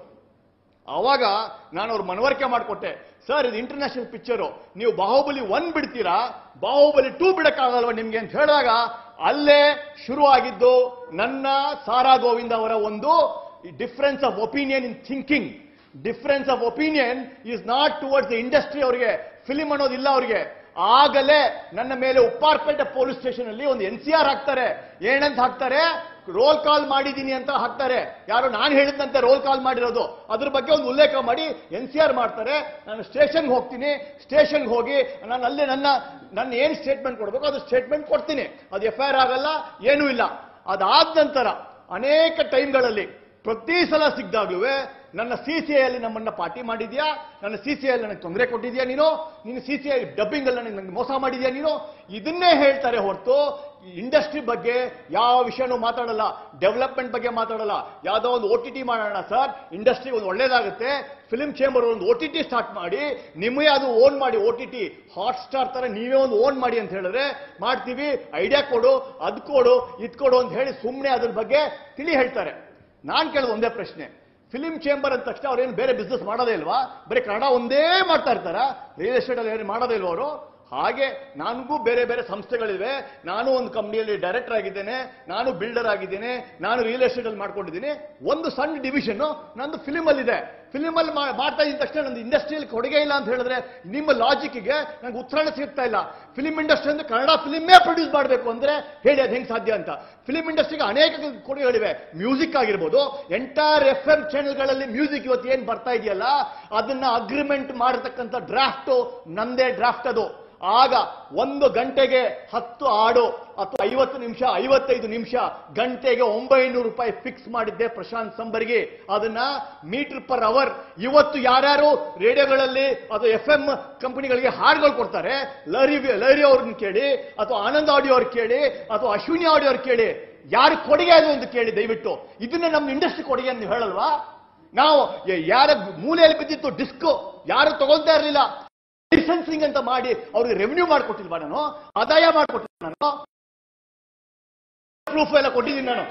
ಅವಾಗ ನಾನು ಅವ್ರ ಮನವರಿಕೆ ಮಾಡಿಕೊಟ್ಟೆ ಸರ್ ಇದು ಇಂಟರ್ನ್ಯಾಷನಲ್ ಪಿಕ್ಚರು ನೀವು ಬಾಹುಬಲಿ ಒನ್ ಬಿಡ್ತೀರಾ ಬಾಹುಬಲಿ ಟೂ ಬಿಡಕ್ಕಾಗಲ್ವ ನಿಮ್ಗೆ ಅಂತ ಹೇಳಿದಾಗ ಅಲ್ಲೇ ಶುರುವಾಗಿದ್ದು ನನ್ನ ಸಾರಾ ಗೋವಿಂದ ಅವರ ಒಂದು difference of opinion in thinking difference of opinion is not towards the industry ಅವರಿಗೆ ಫಿಲಿಂ ಅನ್ನೋದಿಲ್ಲ ಅವರಿಗೆ ಆಗಲೇ ನನ್ನ ಮೇಲೆ ಉಪ್ಪಾರ್ಪೇಟೆ ಪೊಲೀಸ್ ಸ್ಟೇಷನ್ ಅಲ್ಲಿ ಒಂದು ಎನ್ ಸಿ ಆರ್ ಹಾಕ್ತಾರೆ ಏನಂತ ಹಾಕ್ತಾರೆ ರೋಲ್ ಕಾಲ್ ಮಾಡಿದ್ದೀನಿ ಅಂತ ಹಾಕ್ತಾರೆ ಯಾರು ನಾನು ಹೇಳಿದಂತೆ ರೋಲ್ ಕಾಲ್ ಮಾಡಿರೋದು ಅದ್ರ ಬಗ್ಗೆ ಒಂದು ಉಲ್ಲೇಖ ಮಾಡಿ ಎನ್ ಸಿ ಆರ್ ಮಾಡ್ತಾರೆ ನಾನು ಸ್ಟೇಷನ್ಗೆ ಹೋಗ್ತೀನಿ ಸ್ಟೇಷನ್ಗೆ ಹೋಗಿ ನಾನು ಅಲ್ಲೇ ನನ್ನ ನನ್ನ ಏನು ಸ್ಟೇಟ್ಮೆಂಟ್ ಕೊಡಬೇಕು ಅದು ಸ್ಟೇಟ್ಮೆಂಟ್ ಕೊಡ್ತೀನಿ ಅದು ಎಫ್ ಐ ಆರ್ ಆಗಲ್ಲ ಏನೂ ಇಲ್ಲ ಅದಾದ ನಂತರ ಅನೇಕ ಟೈಮ್ಗಳಲ್ಲಿ ಪ್ರತಿ ಸಲ ಸಿಕ್ಕಿದಾಗ್ಲೂ ನನ್ನ ಸಿ ಸಿ ಐಯಲ್ಲಿ ನಮ್ಮನ್ನ ಪಾರ್ಟಿ ಮಾಡಿದ್ಯಾ ನನ್ನ ಸಿ ಸಿ ಐ ನನಗೆ ತೊಂದರೆ ಕೊಟ್ಟಿದ್ಯಾ ನೀನು ನೀನು ಸಿ ಸಿ ಐ ಡಬ್ಬಿಂಗ್ ಅಲ್ಲಿ ನನಗೆ ಮೋಸ ಮಾಡಿದ್ಯಾ ನೀನು ಇದನ್ನೇ ಹೇಳ್ತಾರೆ ಹೊರತು ಇಂಡಸ್ಟ್ರಿ ಬಗ್ಗೆ ಯಾವ ವಿಷಯನೂ ಮಾತಾಡಲ್ಲ ಡೆವಲಪ್ಮೆಂಟ್ ಬಗ್ಗೆ ಮಾತಾಡಲ್ಲ ಯಾವುದೋ ಒಂದು ಓ ಟಿ ಟಿ ಮಾಡೋಣ ಸರ್ ಇಂಡಸ್ಟ್ರಿ ಒಂದು ಒಳ್ಳೇದಾಗುತ್ತೆ ಫಿಲ್ಮ್ ಚೇಂಬರ್ ಒಂದು ಓ ಟಿ ಟಿ ಸ್ಟಾರ್ಟ್ ಮಾಡಿ ನಿಮ್ಮೇ ಅದು ಓನ್ ಮಾಡಿ O T T hot star ತರ ನೀವೇ ಒಂದು ಓನ್ ಮಾಡಿ ಅಂತ ಹೇಳಿದ್ರೆ ಮಾಡ್ತೀವಿ ಐಡಿಯಾ ಕೊಡು ಅದ್ ಕೊಡು ಇದ್ ಕೊಡು ಅಂತ ಹೇಳಿ ಸುಮ್ಮನೆ ಅದ್ರ ಬಗ್ಗೆ ತಿಳಿ ಹೇಳ್ತಾರೆ ನಾನ್ ಕೇಳೋದು ಒಂದೇ ಪ್ರಶ್ನೆ ಫಿಲಿಂ ಚೇಂಬರ್ ಅಂದ ತಕ್ಷಣ ಅವ್ರೇನು ಬೇರೆ ಬಿಸ್ನೆಸ್ ಮಾಡೋದೇ ಇಲ್ವಾ ಬರೀ ಕನ್ನಡ ಒಂದೇ ಮಾಡ್ತಾ ಇರ್ತಾರ ರಿಯಲ್ ಎಸ್ಟೇಟ್ ಅಲ್ಲಿ ಏನು ಮಾಡೋದೇ ಇಲ್ವಾ ಅವರು ಹಾಗೆ ನನಗೂ ಬೇರೆ ಬೇರೆ ಸಂಸ್ಥೆಗಳಿವೆ ನಾನು ಒಂದು ಕಂಪ್ನಿಯಲ್ಲಿ ಡೈರೆಕ್ಟರ್ ಆಗಿದ್ದೇನೆ ನಾನು ಬಿಲ್ಡರ್ ಆಗಿದ್ದೇನೆ ನಾನು ರಿಯಲ್ ಎಸ್ಟೇಟ್ ಅಲ್ಲಿ ಮಾಡ್ಕೊಂಡಿದ್ದೀನಿ ಒಂದು ಸಣ್ಣ ಡಿವಿಷನ್ ನಂದು ಫಿಲಿಂ ಅಲ್ಲಿ ಇದೆ ಫಿಲಿಂ ಅಲ್ಲಿ ಮಾ- ಮಾಡ್ತಾ ಇದ್ದ ತಕ್ಷಣ ನಂದು ಇಂಡಸ್ಟ್ರಿಯಲ್ಲಿ ಕೊಡುಗೆ ಇಲ್ಲ ಅಂತ ಹೇಳಿದ್ರೆ ನಿಮ್ಮ ಲಾಜಿಕ್ಗೆ ನಂಗೆ ಉತ್ತರಾಣ ಸಿಗ್ತಾ ಇಲ್ಲ ಫಿಲಿಂ ಇಂಡಸ್ಟ್ರಿ ಅಂದ್ರೆ ಕನ್ನಡ ಫಿಲಿಮೇ ಪ್ರೊಡ್ಯೂಸ್ ಮಾಡಬೇಕು ಅಂದ್ರೆ ಹೇಳಿ ಅದು ಹೆಂಗ್ ಸಾಧ್ಯ ಅಂತ ಫಿಲಿಂ ಇಂಡಸ್ಟ್ರಿಗೆ ಅನೇಕ ಕೊಡುಗೆಗಳಿವೆ ಮ್ಯೂಸಿಕ್ ಆಗಿರ್ಬೋದು ಎಂಟೈರ್ ಎಫ್ ಎಂ ಚಾನೆಲ್ಗಳಲ್ಲಿ ಮ್ಯೂಸಿಕ್ ಇವತ್ತು ಏನ್ ಬರ್ತಾ ಇದೆಯಲ್ಲ ಅದನ್ನ ಅಗ್ರಿಮೆಂಟ್ ಮಾಡತಕ್ಕಂಥ ಡ್ರಾಫ್ಟ್ ನಂದೇ ಡ್ರಾಫ್ಟ್ ಅದು ಆಗ ಒಂದು ಗಂಟೆಗೆ ಹತ್ತು ಹಾಡು ಅಥವಾ ಐವತ್ತು ನಿಮಿಷ ಐವತ್ತೈದು ನಿಮಿಷ ಗಂಟೆಗೆ ಒಂಬೈನೂರು ರೂಪಾಯಿ ಫಿಕ್ಸ್ ಮಾಡಿದ್ದೆ ಪ್ರಶಾಂತ್ ಸಂಬರ್ಗಿ ಅದನ್ನ ಮೀಟರ್ ಪರ್ ಅವರ್ ಇವತ್ತು ಯಾರ್ಯಾರು ರೇಡಿಯೋಗಳಲ್ಲಿ ಅಥವಾ ಎಫ್ ಎಂ ಕಂಪನಿಗಳಿಗೆ ಹಾಡುಗಳು ಕೊಡ್ತಾರೆ ಲಹರಿ ಲಹರಿ ಅವ್ರನ್ನ ಕೇಳಿ ಅಥವಾ ಆನಂದ್ ಆಡಿಯೋ ಅವ್ರು ಕೇಳಿ ಅಥವಾ ಅಶ್ವಿನಿ ಆಡಿಯೋ ಅವ್ರು ಕೇಳಿ ಯಾರು ಕೊಡುಗೆ ಅದು ಅಂತ ಕೇಳಿ ದಯವಿಟ್ಟು ಇದನ್ನ ನಮ್ಮ ಇಂಡಸ್ಟ್ರಿ ಕೊಡುಗೆ ಅಂತ ಹೇಳಲ್ವಾ ನಾವು ಯ- ಯಾರ ಮೂಲೆಯಲ್ಲಿ ಬಿದ್ದಿತ್ತು ಡಿಸ್ಕ್ ಯಾರು ತಗೊಳ್ತಾ ಇರಲಿಲ್ಲ ಲೈಸೆನ್ಸಿಂಗ್ ಅಂತ ಮಾಡಿ ಅವ್ರಿಗೆ ರೆವೆನ್ಯೂ ಮಾಡಿಕೊಟ್ಟಿಲ್ವಾ ನಾನು ಆದಾಯ ಮಾಡಿಕೊಟ್ಟಿಲ್ಲ ನಾನು ಪ್ರೂಫ್ ಎಲ್ಲ ಕೊಟ್ಟಿದ್ದೀನಿ ನಾನು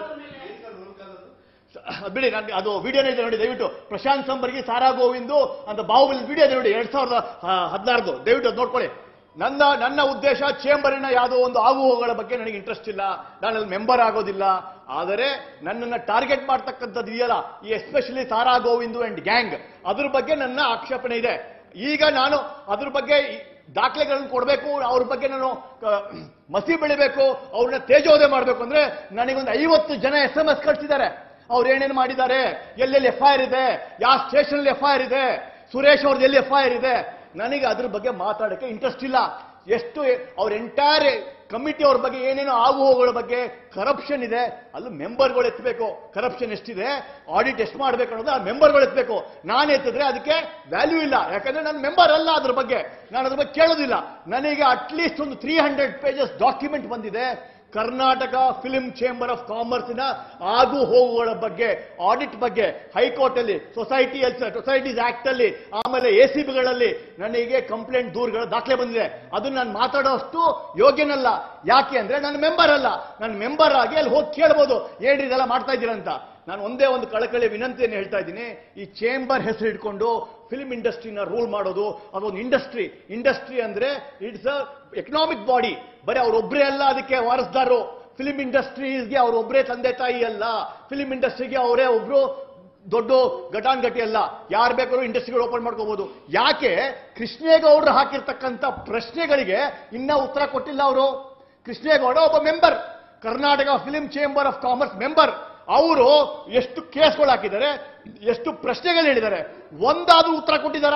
ಅದ್ ಬಿಡಿ ನಾನು ಅದು ವಿಡಿಯೋನೇ ಇದೆ ನೋಡಿ ದಯವಿಟ್ಟು ಪ್ರಶಾಂತ್ ಸಂಬರ್ಗಿ ಸಾರಾ ಗೋವಿಂದು ಅಂತ ಬಾಹುಬಲಿ ವಿಡಿಯೋ ಇದೆ ನೋಡಿ ಎರಡ್ ಸಾವಿರದ ಹದಿನಾರದು ದಯವಿಟ್ಟು ಅದು ನೋಡ್ಕೊಳ್ಳಿ ನನ್ನ ನನ್ನ ಉದ್ದೇಶ ಚೇಂಬರಿನ ಯಾವುದೋ ಒಂದು ಆಗುಹೋಗುಗಳ ಬಗ್ಗೆ ನನಗೆ ಇಂಟ್ರೆಸ್ಟ್ ಇಲ್ಲ ನಾನು ಅಲ್ಲಿ ಮೆಂಬರ್ ಆಗೋದಿಲ್ಲ ಆದರೆ ನನ್ನನ್ನು ಟಾರ್ಗೆಟ್ ಮಾಡ್ತಕ್ಕಂಥದ್ದು ಇದೆಯಲ್ಲ ಈ especially Sara Govindu and gang ಅದ್ರ ಬಗ್ಗೆ ನನ್ನ ಆಕ್ಷೇಪಣೆ ಇದೆ ಈಗ ನಾನು ಅದ್ರ ಬಗ್ಗೆ ಈ ದಾಖಲೆಗಳನ್ನು ಕೊಡಬೇಕು ಅವ್ರ ಬಗ್ಗೆ ನಾನು ಕ- ಮಸಿ ಬೆಳಿಬೇಕು ಅವ್ರನ್ನ ತೇಜೋದಯ ಮಾಡಬೇಕು ಅಂದ್ರೆ ನನಗೊಂದು ಐವತ್ತು ಜನ ಎಸ್ ಎಂ ಎಸ್ ಕಳಿಸಿದ್ದಾರೆ ಅವ್ರು ಏನೇನು ಮಾಡಿದ್ದಾರೆ ಎಲ್ಲೆಲ್ಲಿ ಎಫ್ ಐ ಆರ್ ಇದೆ ಯಾವ ಸ್ಟೇಷನ್ ಎಫ್ ಐ ಆರ್ ಇದೆ ಸುರೇಶ್ ಅವ್ರದ್ದು ಎಲ್ಲಿ ಎಫ್ ಐ ಆರ್ ಇದೆ ನನಗೆ ಅದ್ರ ಬಗ್ಗೆ ಮಾತಾಡಕ್ಕೆ ಇಂಟ್ರೆಸ್ಟ್ ಇಲ್ಲ ಎಷ್ಟು ಅವ್ರ ಎಂಟೈರ್ ಕಮಿಟಿ ಅವ್ರ ಬಗ್ಗೆ ಏನೇನೋ ಆಗುಹೋಗಳ ಬಗ್ಗೆ ಕರಪ್ಷನ್ ಇದೆ ಅಲ್ಲಿ ಮೆಂಬರ್ಗಳು ಎತ್ತಬೇಕು ಕರಪ್ಷನ್ ಎಷ್ಟಿದೆ ಆಡಿಟ್ ಎಷ್ಟು ಮಾಡ್ಬೇಕು ಅನ್ನೋದು ಆ ಮೆಂಬರ್ಗಳು ಎತ್ತಬೇಕು ನಾನು ಎತ್ತಿದ್ರೆ ಅದಕ್ಕೆ ವ್ಯಾಲ್ಯೂ ಇಲ್ಲ ಯಾಕಂದ್ರೆ ನಾನು ಮೆಂಬರ್ ಅಲ್ಲ ಅದ್ರ ಬಗ್ಗೆ ನಾನು ಅದ್ರ ಬಗ್ಗೆ ಕೇಳೋದಿಲ್ಲ ನನಗೆ ಅಟ್ಲೀಸ್ಟ್ ಒಂದು ತ್ರೀ ಹಂಡ್ರೆಡ್ ಪೇಜಸ್ ಡಾಕ್ಯುಮೆಂಟ್ ಬಂದಿದೆ ಕರ್ನಾಟಕ ಫಿಲ್ಮ್ ಚೇಂಬರ್ ಆಫ್ ಕಾಮರ್ಸ್ನ ಆಗು ಹೋಗುಗಳ ಬಗ್ಗೆ ಆಡಿಟ್ ಬಗ್ಗೆ ಹೈಕೋರ್ಟ್ ಅಲ್ಲಿ ಸೊಸೈಟಿ ಸೊಸೈಟೀಸ್ ಆಕ್ಟ್ ಅಲ್ಲಿ ಆಮೇಲೆ ಎ ಸಿ ಬಿಗಳಲ್ಲಿ ನನಗೆ ಕಂಪ್ಲೇಂಟ್ ದೂರುಗಳ ದಾಖಲೆ ಬಂದಿದೆ ಅದನ್ನ ನಾನು ಮಾತಾಡೋಷ್ಟು ಯೋಗ್ಯನಲ್ಲ ಯಾಕೆ ಅಂದ್ರೆ ನಾನು ಮೆಂಬರ್ ಅಲ್ಲ ನಾನು ಮೆಂಬರ್ ಆಗಿ ಅಲ್ಲಿ ಹೋಗಿ ಕೇಳ್ಬೋದು ಏನ್ರಿ ಇದೆಲ್ಲ ಮಾಡ್ತಾ ಇದ್ದೀರಂತ ನಾನು ಒಂದೇ ಒಂದು ಕಳಕಳಿ ವಿನಂತಿಯನ್ನು ಹೇಳ್ತಾ ಇದ್ದೀನಿ ಈ ಚೇಂಬರ್ ಹೆಸರು ಇಟ್ಕೊಂಡು ಫಿಲ್ಮ್ ಇಂಡಸ್ಟ್ರಿನ ರೂಲ್ ಮಾಡೋದು ಅದೊಂದು ಇಂಡಸ್ಟ್ರಿ ಇಂಡಸ್ಟ್ರಿ ಅಂದ್ರೆ ಇಟ್ಸ್ ಅ ಎಕನಾಮಿಕ್ ಬಾಡಿ ಬರೀ ಅವರೊಬ್ಬರೇ ಅಲ್ಲ ಅದಕ್ಕೆ ವಾರಸ್ದಾರರು ಫಿಲ್ಮ್ ಇಂಡಸ್ಟ್ರೀಸ್ಗೆ ಅವರೊಬ್ಬರೇ ತಂದೆ ತಾಯಿ ಅಲ್ಲ ಫಿಲ್ಮ್ ಇಂಡಸ್ಟ್ರಿಗೆ ಅವರೇ ಒಬ್ರು ದೊಡ್ಡ ಘಟಾನ್ಘಟಿ ಅಲ್ಲ ಯಾರು ಬೇಕಾದ್ರೂ ಇಂಡಸ್ಟ್ರಿಗಳು ಓಪನ್ ಮಾಡ್ಕೋಬಹುದು ಯಾಕೆ ಕೃಷ್ಣೇಗೌಡರು ಹಾಕಿರ್ತಕ್ಕಂಥ ಪ್ರಶ್ನೆಗಳಿಗೆ ಇನ್ನ ಉತ್ತರ ಕೊಟ್ಟಿಲ್ಲ ಅವರು ಕೃಷ್ಣೇಗೌಡ ಒಬ್ಬ member Karnataka film chamber of commerce member ಅವರು ಎಷ್ಟು ಕೇಸ್ಗಳು ಹಾಕಿದ್ದಾರೆ ಎಷ್ಟು ಪ್ರಶ್ನೆಗಳು ಹೇಳಿದ್ದಾರೆ ಒಂದಾದ್ರೂ ಉತ್ತರ ಕೊಟ್ಟಿದ್ದಾರಾ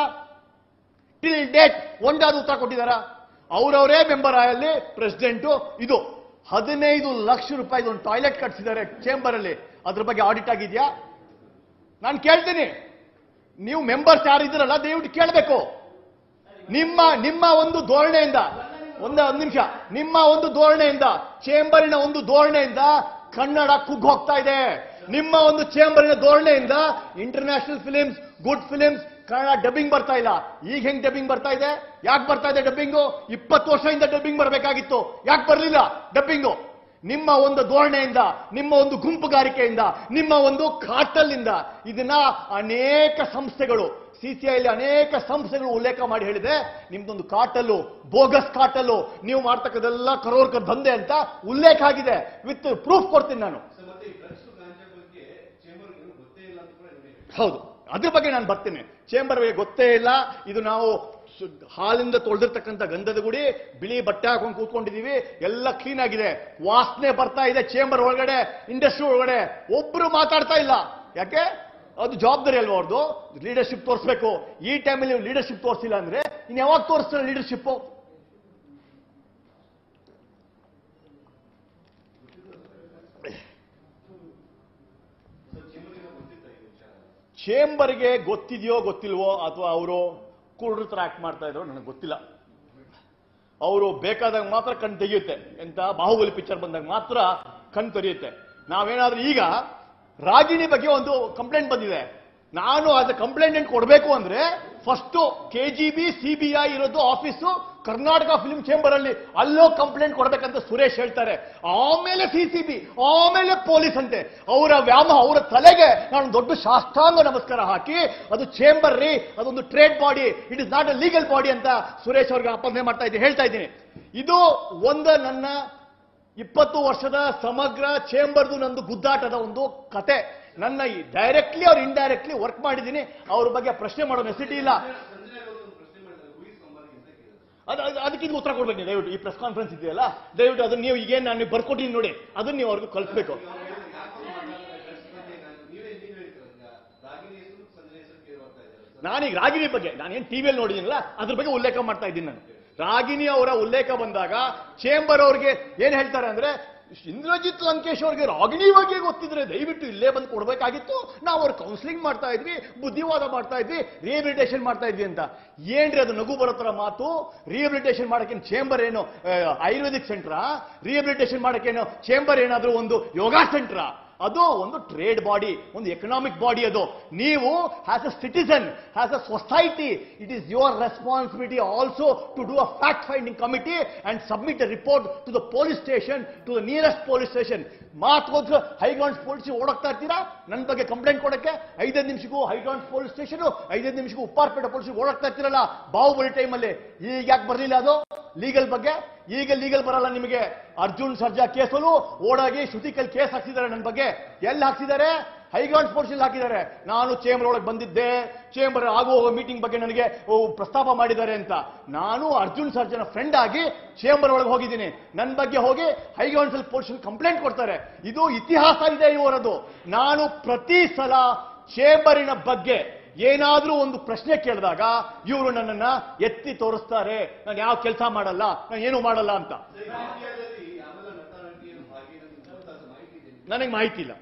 ಟಿಲ್ ಡೇಟ್ ಒಂದಾದ್ರೂ ಉತ್ತರ ಕೊಟ್ಟಿದ್ದಾರಾ ಅವರವರೇ ಮೆಂಬರ್ ಅಲ್ಲಿ ಪ್ರೆಸಿಡೆಂಟು ಇದು ಹದಿನೈದು ಲಕ್ಷ ರೂಪಾಯಿ ಒಂದು ಟಾಯ್ಲೆಟ್ ಕಟ್ಸಿದ್ದಾರೆ ಚೇಂಬರ್ ಅಲ್ಲಿ ಅದ್ರ ಬಗ್ಗೆ ಆಡಿಟ್ ಆಗಿದ್ಯಾ ನಾನು ಕೇಳ್ತೀನಿ ನೀವು ಮೆಂಬರ್ಸ್ ಯಾರು ಇದ್ದೀರಲ್ಲ ದಯವಿಟ್ಟು ಕೇಳಬೇಕು ನಿಮ್ಮ ನಿಮ್ಮ ಒಂದು ಧೋರಣೆಯಿಂದ ಒಂದೇ ಒಂದು ನಿಮಿಷ ನಿಮ್ಮ ಒಂದು ಧೋರಣೆಯಿಂದ ಚೇಂಬರಿನ ಒಂದು ಧೋರಣೆಯಿಂದ ಕನ್ನಡ ಕುಗ್ಗ್ ಹೋಗ್ತಾ ಇದೆ ನಿಮ್ಮ ಒಂದು ಚೇಂಬರಿನ ಧೋರಣೆಯಿಂದ international films good films Kannada dubbing ಬರ್ತಾ ಇಲ್ಲ ಈಗ ಹೆಂಗ್ ಡಬ್ಬಿಂಗ್ ಬರ್ತಾ ಇದೆ ಯಾಕೆ ಬರ್ತಾ ಇದೆ ಡಬ್ಬಿಂಗು ಇಪ್ಪತ್ತು ವರ್ಷದಿಂದ ಡಬ್ಬಿಂಗ್ ಬರಬೇಕಾಗಿತ್ತು ಯಾಕೆ ಬರಲಿಲ್ಲ ಡಬ್ಬಿಂಗು ನಿಮ್ಮ ಒಂದು ಧೋರಣೆಯಿಂದ ನಿಮ್ಮ ಒಂದು ಗುಂಪುಗಾರಿಕೆಯಿಂದ ನಿಮ್ಮ ಒಂದು ಕಾಟಲ್ನಿಂದ ಇದನ್ನ ಅನೇಕ ಸಂಸ್ಥೆಗಳು ಸಿಸಿಐಲಿ ಅನೇಕ ಸಂಸ್ಥೆಗಳು ಉಲ್ಲೇಖ ಮಾಡಿ ಹೇಳಿದೆ ನಿಮ್ದೊಂದು ಕಾಟಲ್ಲು ಬೋಗಸ್ ಕಾಟಲ್ಲು ನೀವು ಮಾಡ್ತಕ್ಕದೆಲ್ಲ ಕರೋರ್ಕರ್ ದಂಧೆ ಅಂತ ಉಲ್ಲೇಖ ಆಗಿದೆ ವಿತ್ ಪ್ರೂಫ್ ಕೊಡ್ತೀನಿ ನಾನು ಮತ್ತೆ ಈ ಡ್ರಗ್ಸ್ ಗಾಂಜಾ ಬಗ್ಗೆ ಚೇಂಬರ್ಗೆ ಗೊತ್ತೇ ಇಲ್ಲ ಅಂತ ಕೂಡ ನೋಡಿ ಹೌದು ಅದ್ರ ಬಗ್ಗೆ ನಾನು ಬರ್ತೀನಿ ಚೇಂಬರ್ ಬಗ್ಗೆ ಗೊತ್ತೇ ಇಲ್ಲ ಇದು ನಾವು ಶು- ಹಾಲಿಂದ ತೊಳೆದಿರ್ತಕ್ಕಂಥ ಗಂಧದ ಗುಡಿ ಬಿಳಿ ಬಟ್ಟೆ ಹಾಕೊಂಡು ಕೂತ್ಕೊಂಡಿದೀವಿ ಎಲ್ಲ ಕ್ಲೀನ್ ಆಗಿದೆ ವಾಸನೆ ಬರ್ತಾ ಇದೆ ಚೇಂಬರ್ ಒಳಗಡೆ ಇಂಡಸ್ಟ್ರಿ ಒಳಗಡೆ ಒಬ್ರು ಮಾತಾಡ್ತಾ ಇಲ್ಲ ಯಾಕೆ ಅದು ಜವಾಬ್ದಾರಿ ಅಲ್ವಾ ಅವ್ರದ್ದು ಲೀಡರ್ಶಿಪ್ ತೋರಿಸ್ಬೇಕು ಈ ಟೈಮಲ್ಲಿ ಲೀಡರ್ಶಿಪ್ ತೋರಿಸಿಲ್ಲ ಅಂದ್ರೆ ಇನ್ನು ಯಾವಾಗ ತೋರಿಸ್ತಾರೆ ಲೀಡರ್ಶಿಪ್ ಚೇಂಬರ್ಗೆ ಗೊತ್ತಿದೆಯೋ ಗೊತ್ತಿಲ್ವೋ ಅಥವಾ ಅವರು ಕುರುಡ್ರ ತರ ಆಕ್ಟ್ ಮಾಡ್ತಾ ಇದ್ರು ನನಗೆ ಗೊತ್ತಿಲ್ಲ ಅವರು ಬೇಕಾದಾಗ ಮಾತ್ರ ಕಣ್ ತೆಗೆಯುತ್ತೆ ಎಂತ ಬಾಹುಬಲಿ ಪಿಕ್ಚರ್ ಬಂದಾಗ ಮಾತ್ರ ಕಣ್ ತೆರೆಯುತ್ತೆ ನಾವೇನಾದ್ರೂ ಈಗ ರಾಗಿಣಿ ಬಗ್ಗೆ ಒಂದು ಕಂಪ್ಲೇಂಟ್ ಬಂದಿದೆ ನಾನು ಆಸ್ ಎ ಕಂಪ್ಲೇಂಟ್ ಕೊಡಬೇಕು ಅಂದ್ರೆ first K G B CBI ಇರೋದು ಆಫೀಸು ಕರ್ನಾಟಕ ಫಿಲ್ಮ್ ಚೇಂಬರ್ ಅಲ್ಲಿ ಅಲ್ಲೋ ಕಂಪ್ಲೇಂಟ್ ಕೊಡ್ಬೇಕಂತ ಸುರೇಶ್ ಹೇಳ್ತಾರೆ ಆಮೇಲೆ ಸಿ ಸಿ ಬಿ ಆಮೇಲೆ ಪೊಲೀಸ್ ಅಂತೆ ಅವರ ವ್ಯಾಮ ಅವರ ತಲೆಗೆ ನಾನು ದೊಡ್ಡ ಶಾಸ್ತ್ರಾಂಗ ನಮಸ್ಕಾರ ಹಾಕಿ ಅದು ಚೇಂಬರ್ ರೀ ಅದೊಂದು trade body it is not a legal body ಅಂತ ಸುರೇಶ್ ಅವ್ರಿಗೆ ಅಪನೆ ಮಾಡ್ತಾ ಇದ್ದೀನಿ ಹೇಳ್ತಾ ಇದ್ದೀನಿ ಇದು ಒಂದು ನನ್ನ ಇಪ್ಪತ್ತು ವರ್ಷದ ಸಮಗ್ರ ಚೇಂಬರ್ದು ನಂದು ಗುದ್ದಾಟದ ಒಂದು ಕತೆ ನನ್ನ ಡೈರೆಕ್ಟ್ಲಿ ಅವ್ರು ಇಂಡೈರೆಕ್ಟ್ಲಿ ವರ್ಕ್ ಮಾಡಿದ್ದೀನಿ ಅವ್ರ ಬಗ್ಗೆ ಪ್ರಶ್ನೆ ಮಾಡೋ ನೆಸಿಟಿ ಇಲ್ಲ ಸಂಜೆ ಅವರು ಒಂದು ಪ್ರಶ್ನೆ ಮಾಡಿದ್ದಾರೆ ಹೂಯಿಸ್ ಕಂಬಾರಿಗೆ ಅಂತ ಕೇಳಿದ್ರು ಅದು ಅದು- ಅದಕ್ಕೆ ಇದು ಉತ್ತರ ಕೊಡ್ಬೇಕು ನೀವು ದಯವಿಟ್ಟು ಈ ಪ್ರೆಸ್ ಕಾನ್ಫರೆನ್ಸ್ ಇದೆಯಲ್ಲ ದಯವಿಟ್ಟು ಅದನ್ನ ನೀವು ಈಗೇನು ನಾನು ಬರ್ಕೊಟ್ಟಿನಿ ನೋಡಿ ಅದನ್ನ ನೀವು ಅವ್ರಿಗೆ ಕಳಿಸ್ಬೇಕು ಅವ್ರು ಹೇಳಿದ್ರು, ಯಾಕೋ ಮಾತಾಡ್ತಾರೆ ಡ್ರಗ್ಸ್ ಬಗ್ಗೆ ನಾನು ನೀವೇ ನೀವ್ ಹೇಳ್ತೀರ ರಾಗಿಣಿ ಹೆಸರು ಸಂಜೆ ಹೆಸರು ಕೇಳಿ ಬರ್ತಾ ಇದ್ದಾರೆ ನಾನೀಗ ರಾಗಿಣಿ ಬಗ್ಗೆ ನಾನೇನು ಟಿವಿಯಲ್ಲಿ ನೋಡಿದ್ದೀನಲ್ಲ ಅದ್ರ ಬಗ್ಗೆ ಉಲ್ಲೇಖ ಮಾಡ್ತಾ ಇದ್ದೀನಿ ನಾನು ರಾಗಿಣಿ ಅವರ ಉಲ್ಲೇಖ ಬಂದಾಗ ಚೇಂಬರ್ ಅವ್ರಿಗೆ ಏನ್ ಹೇಳ್ತಾರೆ ಅಂದ್ರೆ ಇಂದ್ರಜಿತ್ ಲಂಕೇಶ್ ಅವ್ರಿಗೆ ರಾಗಿಣಿ ಬಗ್ಗೆ ಗೊತ್ತಿದ್ರೆ ದಯವಿಟ್ಟು ಇಲ್ಲೇ ಬಂದು ಕೊಡ್ಬೇಕಾಗಿತ್ತು ನಾವು ಅವ್ರ ಕೌನ್ಸಿಲಿಂಗ್ ಮಾಡ್ತಾ ಇದ್ವಿ ಬುದ್ಧಿವಾದ ಮಾಡ್ತಾ ಇದ್ವಿ ರಿಹಬಿಲಿಟೇಷನ್ ಮಾಡ್ತಾ ಇದ್ವಿ ಅಂತ ಏನ್ರಿ ಅದು ನಗು ಬರೋ ಥರ ಮಾತು ರಿಹಬಿಲಿಟೇಷನ್ ಮಾಡಕ್ಕೆ ಚೇಂಬರ್ ಏನು ಆ, ಆಯುರ್ವೇದಿಕ್ ಸೆಂಟ್ರಾ ರಿಹಬಿಲಿಟೇಷನ್ ಮಾಡಕ್ಕೇನು ಚೇಂಬರ್ ಏನಾದ್ರೂ ಒಂದು ಯೋಗಾ ಸೆಂಟ್ರಾ ಅದು ಒಂದು ಟ್ರೇಡ್ ಬಾಡಿ ಒಂದು ಎಕನಾಮಿಕ್ ಬಾಡಿ ಅದು ನೀವು has a citizen has a society it is your responsibility also to do a fact finding committee and submit a report to the police station to the nearest police station ಮಾತು ಹೋದ್ರೆ High Grounds police ಓಡಾಕ್ತಾ ಇರ್ತೀರಾ ನನ್ನ ಬಗ್ಗೆ complaint ಕೊಡಕ್ಕೆ ಐದೈದು ನಿಮಿಷಕ್ಕೂ High Grounds police station ಐದೈದು ನಿಮಿಷಕ್ಕೂ Upparpet police ಓಡಾಕ್ತಾ ಇರ್ತೀರಲ್ಲ ಬಾಹುಬಲಿ ಟೈಮಲ್ಲಿ ಈಗ ಯಾಕೆ ಬರಲಿಲ್ಲ ಅದು ಲೀಗಲ್ ಬಗ್ಗೆ ಈಗ ಲೀಗಲ್ ಬರಲ್ಲ ನಿಮಗೆ ಅರ್ಜುನ್ ಸರ್ಜಾ ಕೇಸಲ್ಲೂ ಓಡಾಗಿ ಶ್ರುತಿಕಲ್ ಕೇಸ್ ಹಾಕ್ಸಿದ್ದಾರೆ ನನ್ನ ಬಗ್ಗೆ ಎಲ್ಲಿ ಹಾಕ್ಸಿದ್ದಾರೆ ಹೈಗ್ರೌಂಡ್ ಸ್ಪೋರ್ಟ್ಸ್ ಹಾಕಿದ್ದಾರೆ ನಾನು ಚೇಂಬರ್ ಒಳಗೆ ಬಂದಿದ್ದೆ ಚೇಂಬರ್ ಆಗೋ ಹೋಗೋ ಮೀಟಿಂಗ್ ಬಗ್ಗೆ ನನಗೆ ಓ, ಪ್ರಸ್ತಾಪ ಮಾಡಿದ್ದಾರೆ ಅಂತ ನಾನು ಅರ್ಜುನ್ ಸರ್ಜನ ಫ್ರೆಂಡ್ ಆಗಿ ಚೇಂಬರ್ ಒಳಗೆ ಹೋಗಿದ್ದೀನಿ ನನ್ನ ಬಗ್ಗೆ ಹೋಗಿ ಹೈಗ್ರೌಂಡ್ಸ್ ಪೊಲೀಸ್ ಕಂಪ್ಲೇಂಟ್ ಕೊಡ್ತಾರೆ ಇದು ಇತಿಹಾಸ ಇದೆ ಇವರದು ನಾನು ಪ್ರತಿ ಸಲ ಚೇಂಬರಿನ ಬಗ್ಗೆ ಏನಾದ್ರೂ ಒಂದು ಪ್ರಶ್ನೆ ಕೇಳಿದಾಗ ಇವರು ನನ್ನನ್ನ ಎತ್ತಿ ತೋರಿಸ್ತಾರೆ ನಾನು ಯಾವ ಕೆಲಸ ಮಾಡಲ್ಲ ನಾನು ಏನು ಮಾಡಲ್ಲ ಅಂತ ಮಾಫಿಯಾದಲ್ಲಿ ಯಾವೆಲ್ಲ ನಟ ನಟಿಯರು ಭಾಗಿಯಾಗಿದ್ದಾರೆ ಅಂತ ಅದು ಮಾಹಿತಿ ಇದೆ ನಿಮ್ಗೆ? ನನಗೆ ಮಾಹಿತಿ ಇಲ್ಲ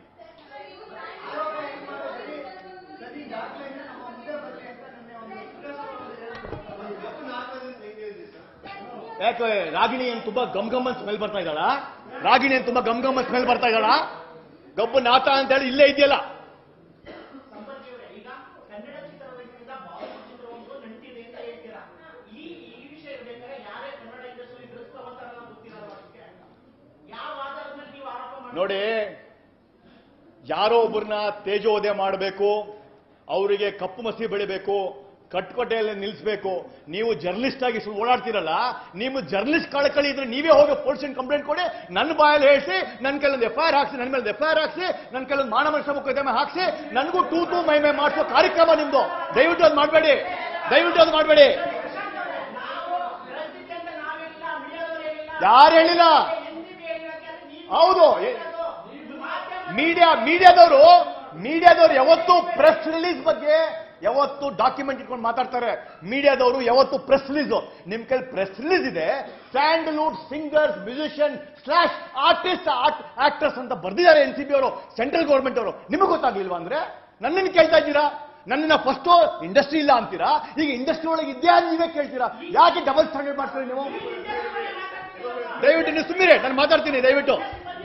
ಸರಿ ದಾಖಲೆಯಿಂದ ನಮ್ಮ ಮುಂದೆ ಬರಲಿ ಅಂತ ನಿನ್ನೆ ಒಂದು ಸುರೇಶ್ ಹೇಳಿದ್ರು. ಗಮನ ಹಾಕೋದ್ರಿಂದ ಹೆಂಗೆ ಹೇಳಿದೆ ಸರ್ ಯಾಕೆ ರಾಗಿಣಿ ಏನು ತುಂಬಾ ಗಮ್ ಗಮ್ಮನ್ ಸ್ಮೆಲ್ ಬರ್ತಾ ಇದ್ದಾಳ ರಾಗಿಣಿ ಏನು ತುಂಬಾ ಗಮ್ ಗಮ್ಮನ್ ಸ್ಮೆಲ್ ಬರ್ತಾ ಇದ್ದಾಳ ಗಬ್ಬು ನಾಟ ಅಂತ ಹೇಳಿ ಇಲ್ಲೇ ಇದೆಯಲ್ಲ ಸಂಪರ್ಕಿಯವರೇ ಈಗ ಕನ್ನಡ ಚಿತ್ರರಂಗದಿಂದ ಬಾಲಿವುಡ್ ಚಿತ್ರವೊಂದು ನಂಟಿದೆ ಅಂತ ಹೇಳ್ತೀರಾ ಈ ಈ ವಿಷಯ ಇರ್ಬೇಕಾದ್ರೆ ಯಾರೇ ಕನ್ನಡ ಇಂಡಸ್ಟ್ರಿ ಡ್ರೆಸ್ ಅವತಾರ ಗೊತ್ತಿರಲ್ಲ ಅದಕ್ಕೆ ಯಾವ ಆಧಾರದ ಮೇಲೆ ನೀವು ಆರೋಪ ಮಾಡಿ ನೋಡಿ ಯಾರೋ ಒಬ್ಬರನ್ನ ತೇಜೋದಯ ಮಾಡಬೇಕು ಅವರಿಗೆ ಕಪ್ಪು ಮಸಿ ಬೆಳಿಬೇಕು ಕಟ್ಕೊಟ್ಟೆಯಲ್ಲಿ ನಿಲ್ಲಿಸಬೇಕು ನೀವು ಜರ್ನಲಿಸ್ಟ್ ಆಗಿ ಸುಳ್ಳು ಓಡಾಡ್ತಿರಲ್ಲ ನೀವು ಜರ್ನಲಿಸ್ಟ್ ಕಳಕಳಿ ಇದ್ರೆ ನೀವೇ ಹೋಗಿ ಪೊಲೀಸ್ ಕಂಪ್ಲೇಂಟ್ ಕೊಡಿ ನನ್ನ ಬಾಯಲ್ಲಿ ಹೇಳಿಸಿ ನನ್ನ ಕೆಲವೊಂದು ಎಫ್ ಐ ಆರ್ ಹಾಕ್ಸಿ ನನ್ನ ಮೇಲೆ ಎಫ್ ಐ ಆರ್ ಹಾಕ್ಸಿ ನನ್ನ ಕೆಲವೊಂದು ಮಾನವ ಮೊಕದ್ದಮೆ ಹಾಕ್ಸಿ ನನಗೂ ಟೂ ಟೂ ಮೈ ಮೈ ಮಾಡಿಸೋ ಕಾರ್ಯಕ್ರಮ ನಿಮ್ದು ದಯವಿಟ್ಟು ಅದು ಮಾಡಬೇಡಿ ದಯವಿಟ್ಟು ಅದು ಮಾಡಬೇಡಿ ನಾವು ಡ್ರೆಸ್ ಅಂತ ನಾವೆಲ್ಲ ಮೀಡಿಯಾದವರು ಹೇಳಿಲ್ಲ ಯಾರು ಹೇಳಿಲ್ಲ ಎಂದಿಗೂ ಹೇಳಿರೋಕೆ ಅದು ನೀವು ಹೌದು ಎ- ಇದು ಮಾಧ್ಯಮ ಮೀಡಿಯಾ ಮೀಡಿಯಾದವರು ಮೀಡಿಯಾದವರು ಯಾವತ್ತು ಪ್ರೆಸ್ ರಿಲೀಸ್ ಬಗ್ಗೆ ಯಾವತ್ತು ಡಾಕ್ಯುಮೆಂಟ್ ಇಟ್ಕೊಂಡು ಮಾತಾಡ್ತಾರೆ ಮೀಡಿಯಾದವರು ಯಾವತ್ತು ಪ್ರೆಸ್ ರಿಲೀಸ್ ನಿಮ್ ಕೈ ಪ್ರೆಸ್ ರಿಲೀಸ್ ಇದೆ Sandalwood singers musician slash artist actors ಅಂತ ಬರ್ದಿದ್ದಾರೆ ಎನ್ ಸಿ ಬಿ ಅವರು ಸೆಂಟ್ರಲ್ ಗೌರ್ಮೆಂಟ್ ಅವರು ನಿಮಗೆ ಗೊತ್ತಾಗ್ಲಿಲ್ವಾ ಅಂದ್ರೆ ನನ್ನನ್ನು ಕೇಳ್ತಾ ಇದ್ದೀರಾ ನನ್ನನ್ನ ಫಸ್ಟ್ ಇಂಡಸ್ಟ್ರಿ ಇಲ್ಲ ಅಂತೀರಾ ಈಗ ಇಂಡಸ್ಟ್ರಿ ಒಳಗೆ ಇದ್ಯಾ ಅಂತ ನೀವೇ ಕೇಳ್ತೀರಾ ಯಾಕೆ ಡಬಲ್ ಸ್ಟ್ಯಾಂಡರ್ಡ್ ಮಾಡ್ತೀರಿ ನೀವು ದಯವಿಟ್ಟು ನೀವು ಸುಮ್ಮನೆ ನಾನು ಮಾತಾಡ್ತೀನಿ ದಯವಿಟ್ಟು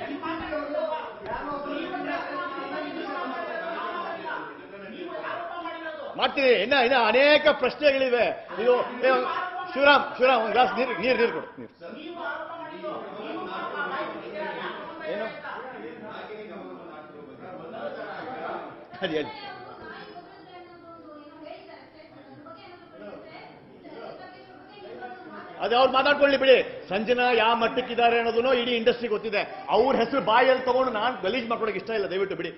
ಮಾಡ್ತೀನಿ ಇನ್ನ ಇನ್ನ ಅನೇಕ ಪ್ರಶ್ನೆಗಳಿವೆ ಇದು ಏ, ಶಿವರಾಮ್ ಶಿವರಾಮ್ ಒಂದು ಗ್ಲಾಸ್ ನೀರು ನೀರು ನೀರು ಕೊಡು ನೀರು ಏನು ಅದು ಹೇಳಿ ಅದು ಅವ್ರು ಮಾತಾಡ್ಕೊಳ್ಳಿ ಬಿಡಿ ಸಂಜನಾ ಯಾವ ಮಟ್ಟಕ್ಕಿದ್ದಾರೆ ಅನ್ನೋದನ್ನು ಇಡೀ ಇಂಡಸ್ಟ್ರಿ ಗೊತ್ತಿದೆ ಅವ್ರ ಹೆಸರು ಬಾಯಲ್ಲಿ ತಗೊಂಡು ನಾನು ಗಲೀಜ್ ಮಾಡ್ಕೊಳಕ್ಕೆ ಇಷ್ಟ ಇಲ್ಲ ದಯವಿಟ್ಟು ಬಿಡಿ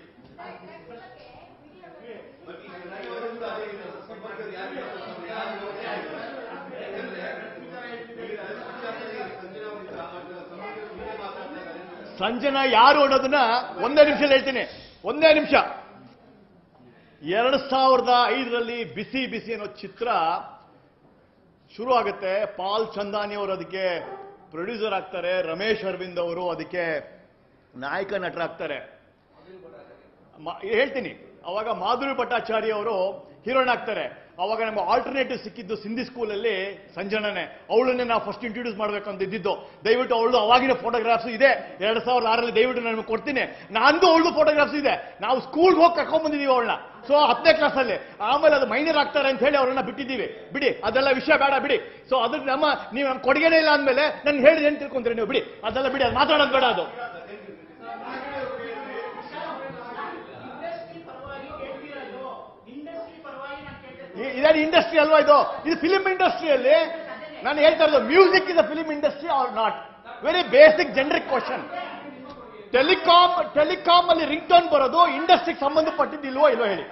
ಸಂಜನಾ ಯಾರು ಅನ್ನೋದನ್ನ ಒಂದೇ ನಿಮಿಷ ಹೇಳ್ತೀನಿ ಒಂದೇ ನಿಮಿಷ ಎರಡ್ ಸಾವಿರದ ಐದರಲ್ಲಿ ಬಿಸಿ ಬಿಸಿ ಅನ್ನೋ ಚಿತ್ರ ಶುರು ಆಗುತ್ತೆ ಪಾಲ್ ಚಂದಾನಿ ಅವರು ಅದಕ್ಕೆ ಪ್ರೊಡ್ಯೂಸರ್ ಆಗ್ತಾರೆ ರಮೇಶ್ ಅರವಿಂದ್ ಅವರು ಅದಕ್ಕೆ ನಾಯಕ ನಟರಾಗ್ತಾರೆ ಮ- ಹೇಳ್ತೀನಿ ಅವಾಗ ಮಾಧುರಿ ಭಟ್ಟಾಚಾರ್ಯ ಅವರು ಹೀರೋಯಿನ್ ಆಗ್ತಾರೆ ಅವಾಗ ನಮ್ಮ ಆಲ್ಟರ್ನೇಟಿವ್ ಸಿಕ್ಕಿದ್ದು ಸಿಂಧಿ ಸ್ಕೂಲಲ್ಲಿ ಸಂಜನನೆ ಅವಳನ್ನೇ ನಾವು ಫಸ್ಟ್ ಇಂಟ್ರೊಡ್ಯೂಸ್ ಮಾಡಬೇಕು ಅಂತ ಇದ್ದಿದ್ದು ದಯವಿಟ್ಟು ಅವಳು ಅವಾಗಿನ ಫೋಟೋಗ್ರಾಫ್ಸ್ ಇದೆ ಎರಡ್ ಸಾವಿರದ ಆರರಲ್ಲಿ ದಯವಿಟ್ಟು ನಾನು ನಿಮ್ಗೆ ಕೊಡ್ತೀನಿ ನಂದು ಅವಳದು ಫೋಟೋಗ್ರಾಫ್ಸ್ ಇದೆ ನಾವು ಸ್ಕೂಲ್ಗೆ ಹೋಗಿ ಕರ್ಕೊಂಡ್ ಬಂದಿದೀವಿ ಅವಳನ್ನ ಸೊ ಹತ್ತನೇ ಕ್ಲಾಸಲ್ಲಿ ಆಮೇಲೆ ಅದು ಮೈನರ್ ಆಗ್ತಾರೆ ಅಂತ ಹೇಳಿ ಅವ್ರನ್ನ ಬಿಟ್ಟಿದ್ದೀವಿ ಬಿಡಿ ಅದೆಲ್ಲ ವಿಷಯ ಬೇಡ ಬಿಡಿ ಸೊ ಅದು ನಮ್ಮ ನೀವು ನಮ್ಗೆ ಕೊಡುಗೆನೇ ಇಲ್ಲ ಅಂದ್ಮೇಲೆ ನನ್ ಹೇಳಿದ್ರೆ ಏನ್ ತಿಳ್ಕೊಂತೀರಿ ನೀವು ಬಿಡಿ ಅದೆಲ್ಲ ಬಿಡಿ ಅದು ಮಾತಾಡೋದು ಬೇಡ ಅದು ಇಂಡಸ್ಟ್ರಿ ಪರವಾಗಿ ನಾನು ಕೇಳ್ತೇನೆ ಇ- ಇದೇನು ಇಂಡಸ್ಟ್ರಿ ಅಲ್ವಾ ಇದು ಇದು ಫಿಲಿಂ ಇಂಡಸ್ಟ್ರಿಯಲ್ಲಿ ನಾನು ಹೇಳ್ತಾ ಇರೋದು music is a film industry are not very basic generic question telecom telecom ಅಲ್ಲಿ ರಿಂಗ್ ಟೋನ್ ಬರೋದು ಇಂಡಸ್ಟ್ರಿಗೆ ಸಂಬಂಧಪಟ್ಟಿದ್ದಿಲ್ವೋ ಇಲ್ವೋ ಹೇಳಿ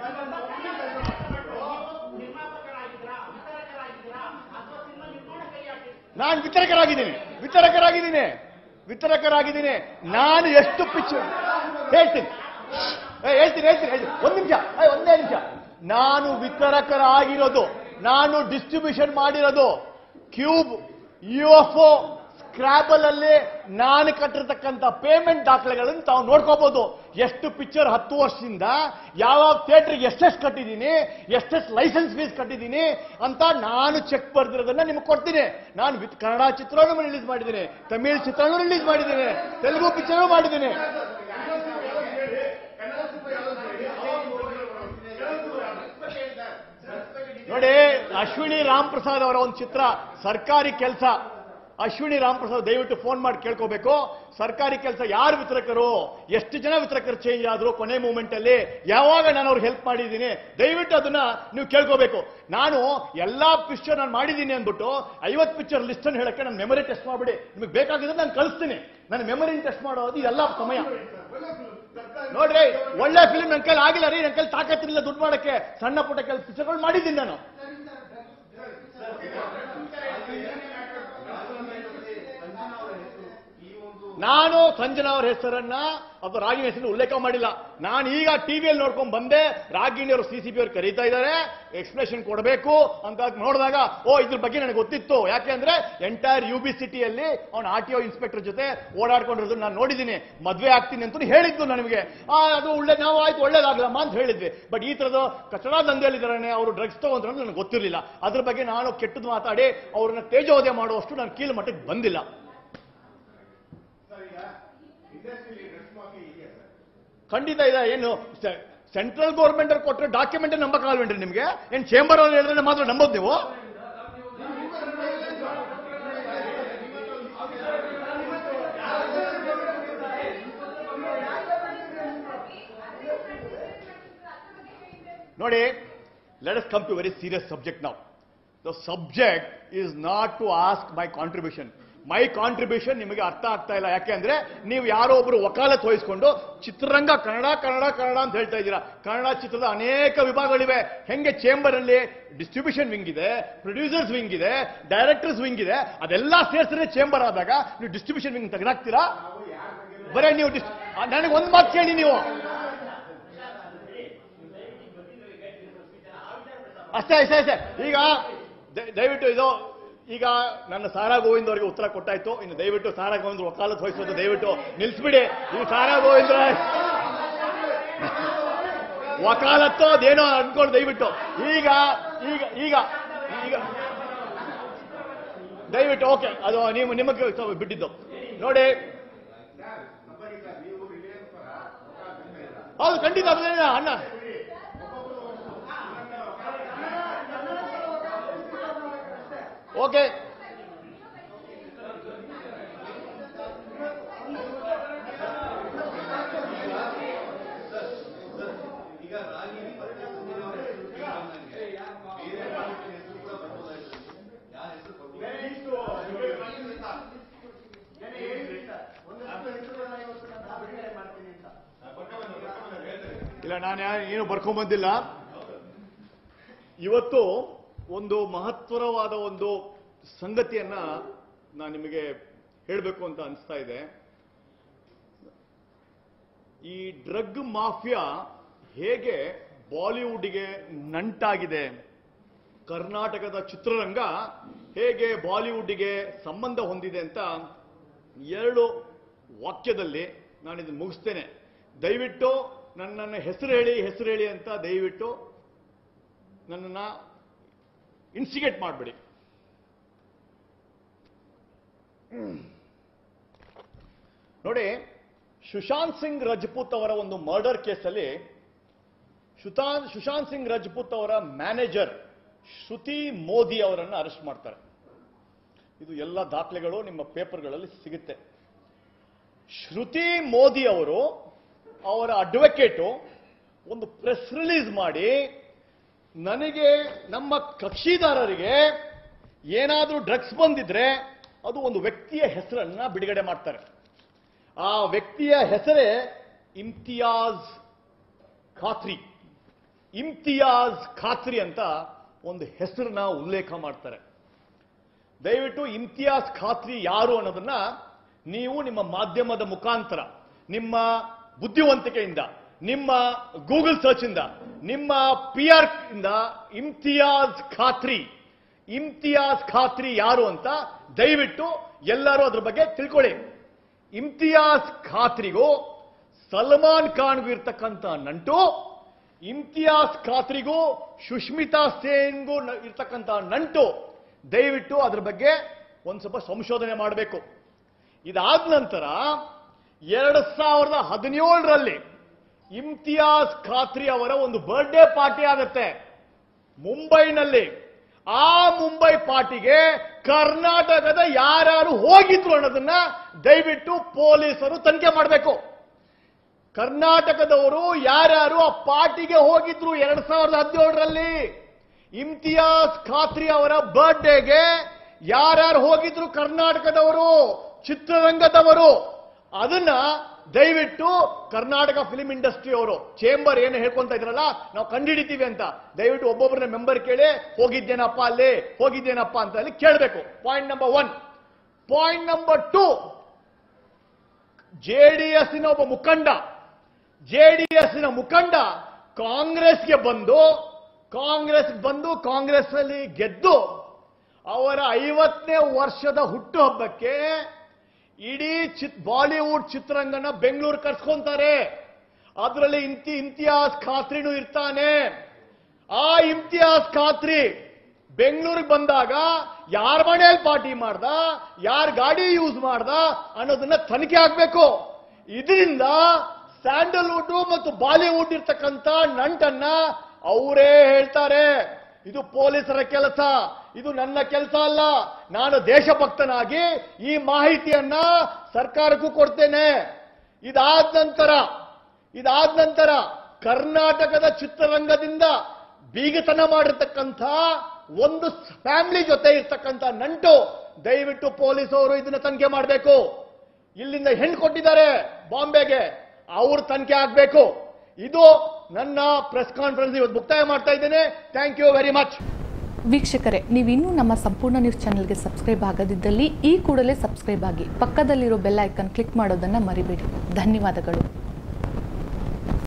ನಿರ್ಮಾಪಕರಾಗಿದ್ದೀರಾ ವಿತರಕರಾಗಿದ್ದೀರಾ ಅಥವಾ ಸಿನಿಮಾ ನಿರ್ಮಾಣ ಕೈ ಹಾಕಿ ನಾನು ವಿತರಕರಾಗಿದ್ದೀನಿ ವಿತರಕರಾಗಿದ್ದೀನಿ ವಿತರಕರಾಗಿದ್ದೀನಿ ನಾನು ಎಷ್ಟು ಪಿಕ್ಚರ್ ಹೇಳ್ತೀನಿ ಏ, ಹೇಳ್ತೀನಿ ಹೇಳ್ತೀನಿ ಹೇಳ್ತೀನಿ ಒಂದು ನಿಮಿಷ ಏ, ಒಂದೇ ನಿಮಿಷ ನಾನು ವಿತರಕರಾಗಿರೋದು ನಾನು ಡಿಸ್ಟ್ರಿಬ್ಯೂಷನ್ ಮಾಡಿರೋದು Qube U F O Scrabble ಅಲ್ಲಿ ನಾನು ಕಟ್ಟಿರ್ತಕ್ಕಂಥ ಪೇಮೆಂಟ್ ದಾಖಲೆಗಳನ್ನು ತಾವು ನೋಡ್ಕೋಬಹುದು ಎಷ್ಟು ಪಿಕ್ಚರ್ ಹತ್ತು ವರ್ಷದಿಂದ ಯಾವ ಥಿಯೇಟರ್ಗೆ ಎಷ್ಟೆಷ್ಟು ಕಟ್ಟಿದ್ದೀನಿ ಎಷ್ಟೆಷ್ಟು ಲೈಸೆನ್ಸ್ ಫೀಸ್ ಕಟ್ಟಿದ್ದೀನಿ ಅಂತ ನಾನು ಚೆಕ್ ಬರ್ದಿರೋದನ್ನ ನಿಮ್ಗೆ ಕೊಡ್ತೀನಿ ನಾನು ವಿತ್ ಕನ್ನಡ ಚಿತ್ರನೂ ರಿಲೀಸ್ ಮಾಡಿದ್ದೀನಿ ತಮಿಳ್ ಚಿತ್ರನೂ ರಿಲೀಸ್ ಮಾಡಿದ್ದೀನಿ ತೆಲುಗು ಪಿಕ್ಚರ್ ಮಾಡಿದ್ದೀನಿ ನೋಡಿ ಅಶ್ವಿನಿ ರಾಮ್ ಪ್ರಸಾದ್ ಅವರ ಒಂದು ಚಿತ್ರ ಸರ್ಕಾರಿ ಕೆಲಸ ಅಶ್ವಿನಿ ರಾಮ್ ಪ್ರಸಾದ್ ದಯವಿಟ್ಟು ಫೋನ್ ಮಾಡಿ ಕೇಳ್ಕೋಬೇಕು ಸರ್ಕಾರಿ ಕೆಲಸ ಯಾರು ವಿತರಕರು ಎಷ್ಟು ಜನ ವಿತರಕರು ಚೇಂಜ್ ಆದ್ರು ಕೊನೆ ಮೂಮೆಂಟ್ ಅಲ್ಲಿ ಯಾವಾಗ ನಾನು ಅವ್ರಿಗೆ ಹೆಲ್ಪ್ ಮಾಡಿದ್ದೀನಿ ದಯವಿಟ್ಟು ಅದನ್ನ ನೀವು ಕೇಳ್ಕೋಬೇಕು ನಾನು ಎಲ್ಲಾ ಪಿಕ್ಚರ್ ನಾನು ಮಾಡಿದ್ದೀನಿ ಅಂದ್ಬಿಟ್ಟು ಐವತ್ತು ಪಿಕ್ಚರ್ ಲಿಸ್ಟ್ ಅನ್ನು ಹೇಳಕ್ಕೆ ನಾನು ಮೆಮೊರಿ ಟೆಸ್ಟ್ ಮಾಡ್ಬಿಡಿ ನಿಮಗೆ ಬೇಕಾಗಿದ್ರೆ ನಾನು ಕಳಿಸ್ತೀನಿ ನನ್ನ ಮೆಮೊರಿ ಟೆಸ್ಟ್ ಮಾಡೋದು ಎಲ್ಲ ಸಮಯ ನೋಡ್ರಿ ಒಳ್ಳೆ ಫಿಲ್ಮ್ ನನ್ನ ಕೈಲಿ ಆಗಿಲ್ಲ ರೀ ನನ್ನ ಕೈಲಿ ತಾಕತ್ತಿರಲಿಲ್ಲ ದುಡ್ಡು ಮಾಡಕ್ಕೆ ಸಣ್ಣ ಪುಟ್ಟ ಕೆಲಸ ಪಿಕ್ಚರ್ಗಳು ಮಾಡಿದ್ದೀನಿ ನಾನು ನಾನು ಸಂಜನಾ ಅವರ ಹೆಸರನ್ನ ಅಥವಾ ರಾಗಿಣಿ ಹೆಸರನ್ನ ಉಲ್ಲೇಖ ಮಾಡಿಲ್ಲ ನಾನು ಈಗ ಟಿವಿಯಲ್ಲಿ ನೋಡ್ಕೊಂಡು ಬಂದೆ ರಾಗಿಣಿ ಅವರು ಸಿಸಿಬಿ ಅವರು ಕರೀತಾ ಇದ್ದಾರೆ ಎಕ್ಸ್ಪ್ಲೇಷನ್ ಕೊಡಬೇಕು ಅಂತ ನೋಡಿದಾಗ ಓ ಇದ್ರ ಬಗ್ಗೆ ನನಗೆ ಗೊತ್ತಿತ್ತು ಯಾಕೆ ಅಂದ್ರೆ ಎಂಟೈರ್ ಯು ಬಿ ಸಿಟಿಯಲ್ಲಿ ಅವನ ಆರ್ ಟಿ ಒ ಇನ್ಸ್ಪೆಕ್ಟರ್ ಜೊತೆ ಓಡಾಡ್ಕೊಂಡಿರೋದು ನಾನು ನೋಡಿದ್ದೀನಿ ಮದ್ವೆ ಆಗ್ತೀನಿ ಅಂತ ಹೇಳಿದ್ದು ನನಗೆ ಆ, ಅದು ಒಳ್ಳೆ ನಾವು ಆಯ್ತು ಒಳ್ಳೇದಾಗ್ಲಮ್ಮ ಅಂತ ಹೇಳಿದ್ವಿ ಬಟ್ ಈ ತರದ ಕಚಡ ದಂಧೆಯಲ್ಲಿದ್ದಾರೆ ಅವರು ಡ್ರಗ್ಸ್ ತಗೊಂಡ್ರೆ ನನಗೆ ಗೊತ್ತಿರಲಿಲ್ಲ ಅದ್ರ ಬಗ್ಗೆ ನಾನು ಕೆಟ್ಟದ್ದು ಮಾತಾಡಿ ಅವ್ರನ್ನ ತೇಜೋವಧೆ ಮಾಡುವಷ್ಟು ನಾನು ಕೀಳು ಮಟ್ಟಕ್ಕೆ ಬಂದಿಲ್ಲ ಖಂಡಿತ ಇದೆ ಏನು ಸೆಂಟ್ರಲ್ ಗೌರ್ಮೆಂಟ್ ಅವ್ರು ಕೊಟ್ಟರೆ ಡಾಕ್ಯುಮೆಂಟ್ ನಂಬಕ್ಕಾಗಲ್ವೇನ್ರಿ ನಿಮಗೆ ಏನ್ ಚೇಂಬರ್ ಅವ್ರು ಹೇಳಿದ್ರೆ ಮಾತ್ರ ನಂಬೋದು ನೀವು ನೋಡಿ let us come to very serious subject ನಾವು the subject is not to ask my contribution my contribution ನಿಮಗೆ ಅರ್ಥ ಆಗ್ತಾ ಇಲ್ಲ ಯಾಕೆ ಅಂದ್ರೆ ನೀವು ಯಾರೋ ಒಬ್ರು ವಕಾಲತ್ ವಹಿಸ್ಕೊಂಡು ಚಿತ್ರರಂಗ ಕನ್ನಡ ಕನ್ನಡ ಕನ್ನಡ ಅಂತ ಹೇಳ್ತಾ ಇದ್ದೀರಾ ಕನ್ನಡ ಚಿತ್ರದ ಅನೇಕ ವಿಭಾಗಗಳಿವೆ ಹೆಂಗೆ ಚೇಂಬರ್ ಅಲ್ಲಿ ಡಿಸ್ಟ್ರಿಬ್ಯೂಷನ್ ವಿಂಗ್ ಇದೆ ಪ್ರೊಡ್ಯೂಸರ್ಸ್ ವಿಂಗ್ ಇದೆ ಡೈರೆಕ್ಟರ್ಸ್ ವಿಂಗ್ ಇದೆ ಅದೆಲ್ಲ ಸೇರಿಸಿದ್ರೆ ಚೇಂಬರ್ ಆದಾಗ ನೀವು ಡಿಸ್ಟ್ರಿಬ್ಯೂಷನ್ ವಿಂಗ್ ತೆಗೆದಾಕ್ತೀರಾ ಬರೇ ನೀವು dis- ಆ, ನನಗೆ ಒಂದು ಮಾತು ಕೇಳಿ ನೀವು ಅಷ್ಟೇ ಅಷ್ಟೇ ಅಷ್ಟೇ ಈಗ ದ- ದಯವಿಟ್ಟು ಇದು ಈಗ ನನ್ನ ಸಾರಾ ಗೋವಿಂದ್ ಅವರಿಗೆ ಉತ್ತರ ಕೊಟ್ಟಾಯ್ತು ಇನ್ನು ದಯವಿಟ್ಟು ಸಾರಾ ಗೋವಿಂದ್ ವಕಾಲತ್ ವಹಿಸೋದು ದಯವಿಟ್ಟು ನಿಲ್ಸ್ಬಿಡಿ ಈ ಸಾರಾ ಗೋವಿಂದ್ರ ವಕಾಲತ್ತು ಅದೇನೋ ಅನ್ಕೊಂಡು ದಯವಿಟ್ಟು ಈಗ ಈಗ ಈಗ ಈಗ ದಯವಿಟ್ಟು ಓಕೆ ಅದು ನೀವು ನಿಮಗೆ ಸ್ವಲ್ಪ ಬಿಟ್ಟಿದ್ದು ನೋಡಿ ಹೌದು ಖಂಡಿತ ಅದೇನ ಅಣ್ಣ ಓಕೆ ಈಗ ರಾಗಿ ಮತ್ತೆ ಸುಮ್ಮನೆ ಹೆಸರು ಕೇಳಿದಂಗೆ ಬೇರೆ ಪಾರ್ಟಿ ಹೆಸರು ಕೂಡ ಬರ್ಬೋದಾಯ್ತು ಯಾವ ಹೆಸರು ಬರ್ಬೋದು ಇಲ್ಲ ನಾನು ಏನು ಬರ್ಕೊಂಬಂದಿಲ್ಲ ಇವತ್ತು ಒಂದು ಮಹತ್ವರವಾದ ಒಂದು ಸಂಗತಿಯನ್ನ ನಾನು ನಿಮಗೆ ಹೇಳಬೇಕು ಅಂತ ಅನಿಸ್ತಾ ಇದೆ ಈ ಡ್ರಗ್ ಮಾಫಿಯಾ ಹೇಗೆ ಬಾಲಿವುಡ್ಗೆ ನಂಟಾಗಿದೆ ಕರ್ನಾಟಕದ ಚಿತ್ರರಂಗ ಹೇಗೆ ಬಾಲಿವುಡ್ಗೆ ಸಂಬಂಧ ಹೊಂದಿದೆ ಅಂತ ಎರಡು ವಾಕ್ಯದಲ್ಲಿ ನಾನು ಇದನ್ನು ಮುಗಿಸ್ತೇನೆ ದಯವಿಟ್ಟು ನನ್ನನ್ನು ಹೆಸರು ಹೇಳಿ ಹೆಸರು ಹೇಳಿ ಅಂತ ದಯವಿಟ್ಟು ನನ್ನನ್ನು ಇನ್ಸಿಗೇಟ್ ಮಾಡಬೇಡಿ ನೋಡಿ ಸುಶಾಂತ್ ಸಿಂಗ್ ರಜಪೂತ್ ಅವರ ಒಂದು ಮರ್ಡರ್ ಕೇಸಲ್ಲಿ ಸುತಾನ್ ಸುಶಾಂತ್ ಸಿಂಗ್ ರಜಪೂತ್ ಅವರ ಮ್ಯಾನೇಜರ್ ಶ್ರುತಿ ಮೋದಿ ಅವರನ್ನು ಅರೆಸ್ಟ್ ಮಾಡ್ತಾರೆ ಇದು ಎಲ್ಲ ದಾಖಲೆಗಳು ನಿಮ್ಮ ಪೇಪರ್ಗಳಲ್ಲಿ ಸಿಗುತ್ತೆ ಶ್ರುತಿ ಮೋದಿ ಅವರು ಅವರ ಅಡ್ವೊಕೇಟು ಒಂದು ಪ್ರೆಸ್ ರಿಲೀಸ್ ಮಾಡಿ ನನಗೆ ನಮ್ಮ ಕಕ್ಷಿದಾರರಿಗೆ ಏನಾದರೂ ಡ್ರಗ್ಸ್ ಬಂದಿದ್ರೆ ಅದು ಒಂದು ವ್ಯಕ್ತಿಯ ಹೆಸರನ್ನ ಬಿಡುಗಡೆ ಮಾಡ್ತಾರೆ ಆ ವ್ಯಕ್ತಿಯ ಹೆಸರೇ ಇಮ್ತಿಯಾಜ್ ಖಾತ್ರಿ ಇಮ್ತಿಯಾಜ್ ಖಾತ್ರಿ ಅಂತ ಒಂದು ಹೆಸರನ್ನ ಉಲ್ಲೇಖ ಮಾಡ್ತಾರೆ ದಯವಿಟ್ಟು ಇಮ್ತಿಯಾಜ್ ಖಾತ್ರಿ ಯಾರು ಅನ್ನೋದನ್ನ ನೀವು ನಿಮ್ಮ ಮಾಧ್ಯಮದ ಮುಖಾಂತರ ನಿಮ್ಮ ಬುದ್ಧಿವಂತಿಕೆಯಿಂದ ನಿಮ್ಮ ಗೂಗಲ್ ಸರ್ಚ್ ಇಂದ ನಿಮ್ಮ ಪಿ ಆರ್ ಇಂದ ಇಮ್ತಿಯಾಜ್ ಖಾತ್ರಿ ಇಮ್ತಿಯಾಜ್ ಖಾತ್ರಿ ಯಾರು ಅಂತ ದಯವಿಟ್ಟು ಎಲ್ಲರೂ ಅದ್ರ ಬಗ್ಗೆ ತಿಳ್ಕೊಳ್ಳಿ ಇಮ್ತಿಯಾಜ್ ಖಾತ್ರಿಗೂ ಸಲ್ಮಾನ್ ಖಾನ್ಗೂ ಇರ್ತಕ್ಕಂಥ ನಂಟು ಇಮ್ತಿಯಾಜ್ ಖಾತ್ರಿಗೂ ಸುಷ್ಮಿತಾ ಸೇನ್ಗೂ ನ- ಇರ್ತಕ್ಕಂಥ ನಂಟು ದಯವಿಟ್ಟು ಅದ್ರ ಬಗ್ಗೆ ಒಂದು ಸ್ವಲ್ಪ ಸಂಶೋಧನೆ ಮಾಡಬೇಕು ಇದಾದ ನಂತರ ಎರಡು ಸಾವಿರದ ಹದಿನೇಳರಲ್ಲಿ ಇಮ್ತಿಯಾಜ್ ಖಾತ್ರಿ ಅವರ ಒಂದು ಬರ್ಡೇ ಪಾರ್ಟಿ ಆಗುತ್ತೆ ಮುಂಬೈನಲ್ಲಿ ಆ ಮುಂಬೈ ಪಾರ್ಟಿಗೆ ಕರ್ನಾಟಕದ ಯಾರ್ಯಾರು ಹೋಗಿದ್ರು ಅನ್ನೋದನ್ನ ದಯವಿಟ್ಟು ಪೊಲೀಸರು ತನಿಖೆ ಮಾಡಬೇಕು ಕರ್ನಾಟಕದವರು ಯಾರ್ಯಾರು ಆ ಪಾರ್ಟಿಗೆ ಹೋಗಿದ್ರು ಎರಡ್ ಸಾವಿರದ ಹದಿನೇಳರಲ್ಲಿ ಇಮ್ತಿಯಾಜ್ ಖಾತ್ರಿ ಅವರ ಬರ್ಡೇಗೆ ಯಾರ್ಯಾರು ಹೋಗಿದ್ರು ಕರ್ನಾಟಕದವರು ಚಿತ್ರರಂಗದವರು ಅದನ್ನ ದಯವಿಟ್ಟು ಕರ್ನಾಟಕ ಫಿಲ್ಮ್ ಇಂಡಸ್ಟ್ರಿ ಅವರು ಚೇಂಬರ್ ಏನು ಹೇಳ್ಕೊಂತ ಇದ್ರಲ್ಲ ನಾವು ಕಂಡುಹಿಡಿತೀವಿ ಅಂತ ದಯವಿಟ್ಟು ಒಬ್ಬೊಬ್ಬರನ್ನ ಮೆಂಬರ್ ಕೇಳಿ ಹೋಗಿದ್ದೇನಪ್ಪ ಅಲ್ಲಿ ಹೋಗಿದ್ದೇನಪ್ಪ ಅಂತ ಅಲ್ಲಿ ಕೇಳಬೇಕು point number one point number two ಜೆಡಿಎಸ್ನ ಒಬ್ಬ ಮುಖಂಡ ಜೆಡಿಎಸ್ನ ಮುಖಂಡ ಕಾಂಗ್ರೆಸ್ಗೆ ಬಂದು ಕಾಂಗ್ರೆಸ್ ಬಂದು ಕಾಂಗ್ರೆಸ್ ಅಲ್ಲಿ ಗೆದ್ದು ಅವರ ಐವತ್ತನೇ ವರ್ಷದ ಹುಟ್ಟುಹಬ್ಬಕ್ಕೆ ಇಡೀ ಚಿತ್ ಬಾಲಿವುಡ್ ಚಿತ್ರರಂಗನ ಬೆಂಗಳೂರು ಕರ್ಸ್ಕೊಂತಾರೆ ಅದರಲ್ಲಿ ಇಂತಿ ಇಮ್ತಿಯಾಜ್ ಖಾತ್ರಿನೂ ಇರ್ತಾನೆ ಆ ಇಮ್ತಿಯಾಜ್ ಖಾತ್ರಿ ಬೆಂಗಳೂರಿಗೆ ಬಂದಾಗ ಯಾರ ಮನೆಯಲ್ಲಿ ಪಾರ್ಟಿ ಮಾಡ್ದ ಯಾರ ಗಾಡಿ ಯೂಸ್ ಮಾಡ್ದ ಅನ್ನೋದನ್ನ ತನಿಖೆ ಆಗ್ಬೇಕು ಇದರಿಂದ ಸ್ಯಾಂಡಲ್ವುಡ್ ಮತ್ತು ಬಾಲಿವುಡ್ ಇರ್ತಕ್ಕಂಥ ನಂಟನ್ನ ಅವರೇ ಹೇಳ್ತಾರೆ ಇದು ಪೊಲೀಸರ ಕೆಲಸ ಇದು ನನ್ನ ಕೆಲಸ ಅಲ್ಲ ನಾನು ದೇಶಭಕ್ತನಾಗಿ ಈ ಮಾಹಿತಿಯನ್ನ ಸರ್ಕಾರಕ್ಕೂ ಕೊಡ್ತೇನೆ ಇದಾದ ನಂತರ ಇದಾದ ನಂತರ ಕರ್ನಾಟಕದ ಚಿತ್ರರಂಗದಿಂದ ಬೀಗತನ ಮಾಡಿರ್ತಕ್ಕಂಥ ಒಂದು ಫ್ಯಾಮಿಲಿ ಜೊತೆ ಇರ್ತಕ್ಕಂಥ ನಂಟು ದಯವಿಟ್ಟು ಪೊಲೀಸವರು ಇದನ್ನ ತನಿಖೆ ಮಾಡಬೇಕು ಇಲ್ಲಿಂದ ಹೆಣ್ಣು ಕೊಟ್ಟಿದ್ದಾರೆ ಬಾಂಬೆಗೆ ಅವ್ರ ತನಿಖೆ ಆಗಬೇಕು ಇದು ನನ್ನ ಪ್ರೆಸ್ ಕಾನ್ಫರೆನ್ಸ್ ಇವತ್ತು ಮುಕ್ತಾಯ ಮಾಡ್ತಾ ಇದ್ದೇನೆ ಥ್ಯಾಂಕ್ ಯು ವೆರಿ ಮಚ್ ವೀಕ್ಷಕರೇ ನೀವಿನ್ನೂ ನಮ್ಮ ಸಂಪೂರ್ಣ ನ್ಯೂಸ್ ಚಾನೆಲ್ಗೆ ಸಬ್ಸ್ಕ್ರೈಬ್ ಆಗದಿದ್ದಲ್ಲಿ ಈ ಕೂಡಲೇ ಸಬ್ಸ್ಕ್ರೈಬ್ ಆಗಿ ಪಕ್ಕದಲ್ಲಿರೋ ಬೆಲ್ ಐಕನ್ ಕ್ಲಿಕ್ ಮಾಡೋದನ್ನು ಮರಿಬೇಡಿ ಧನ್ಯವಾದಗಳು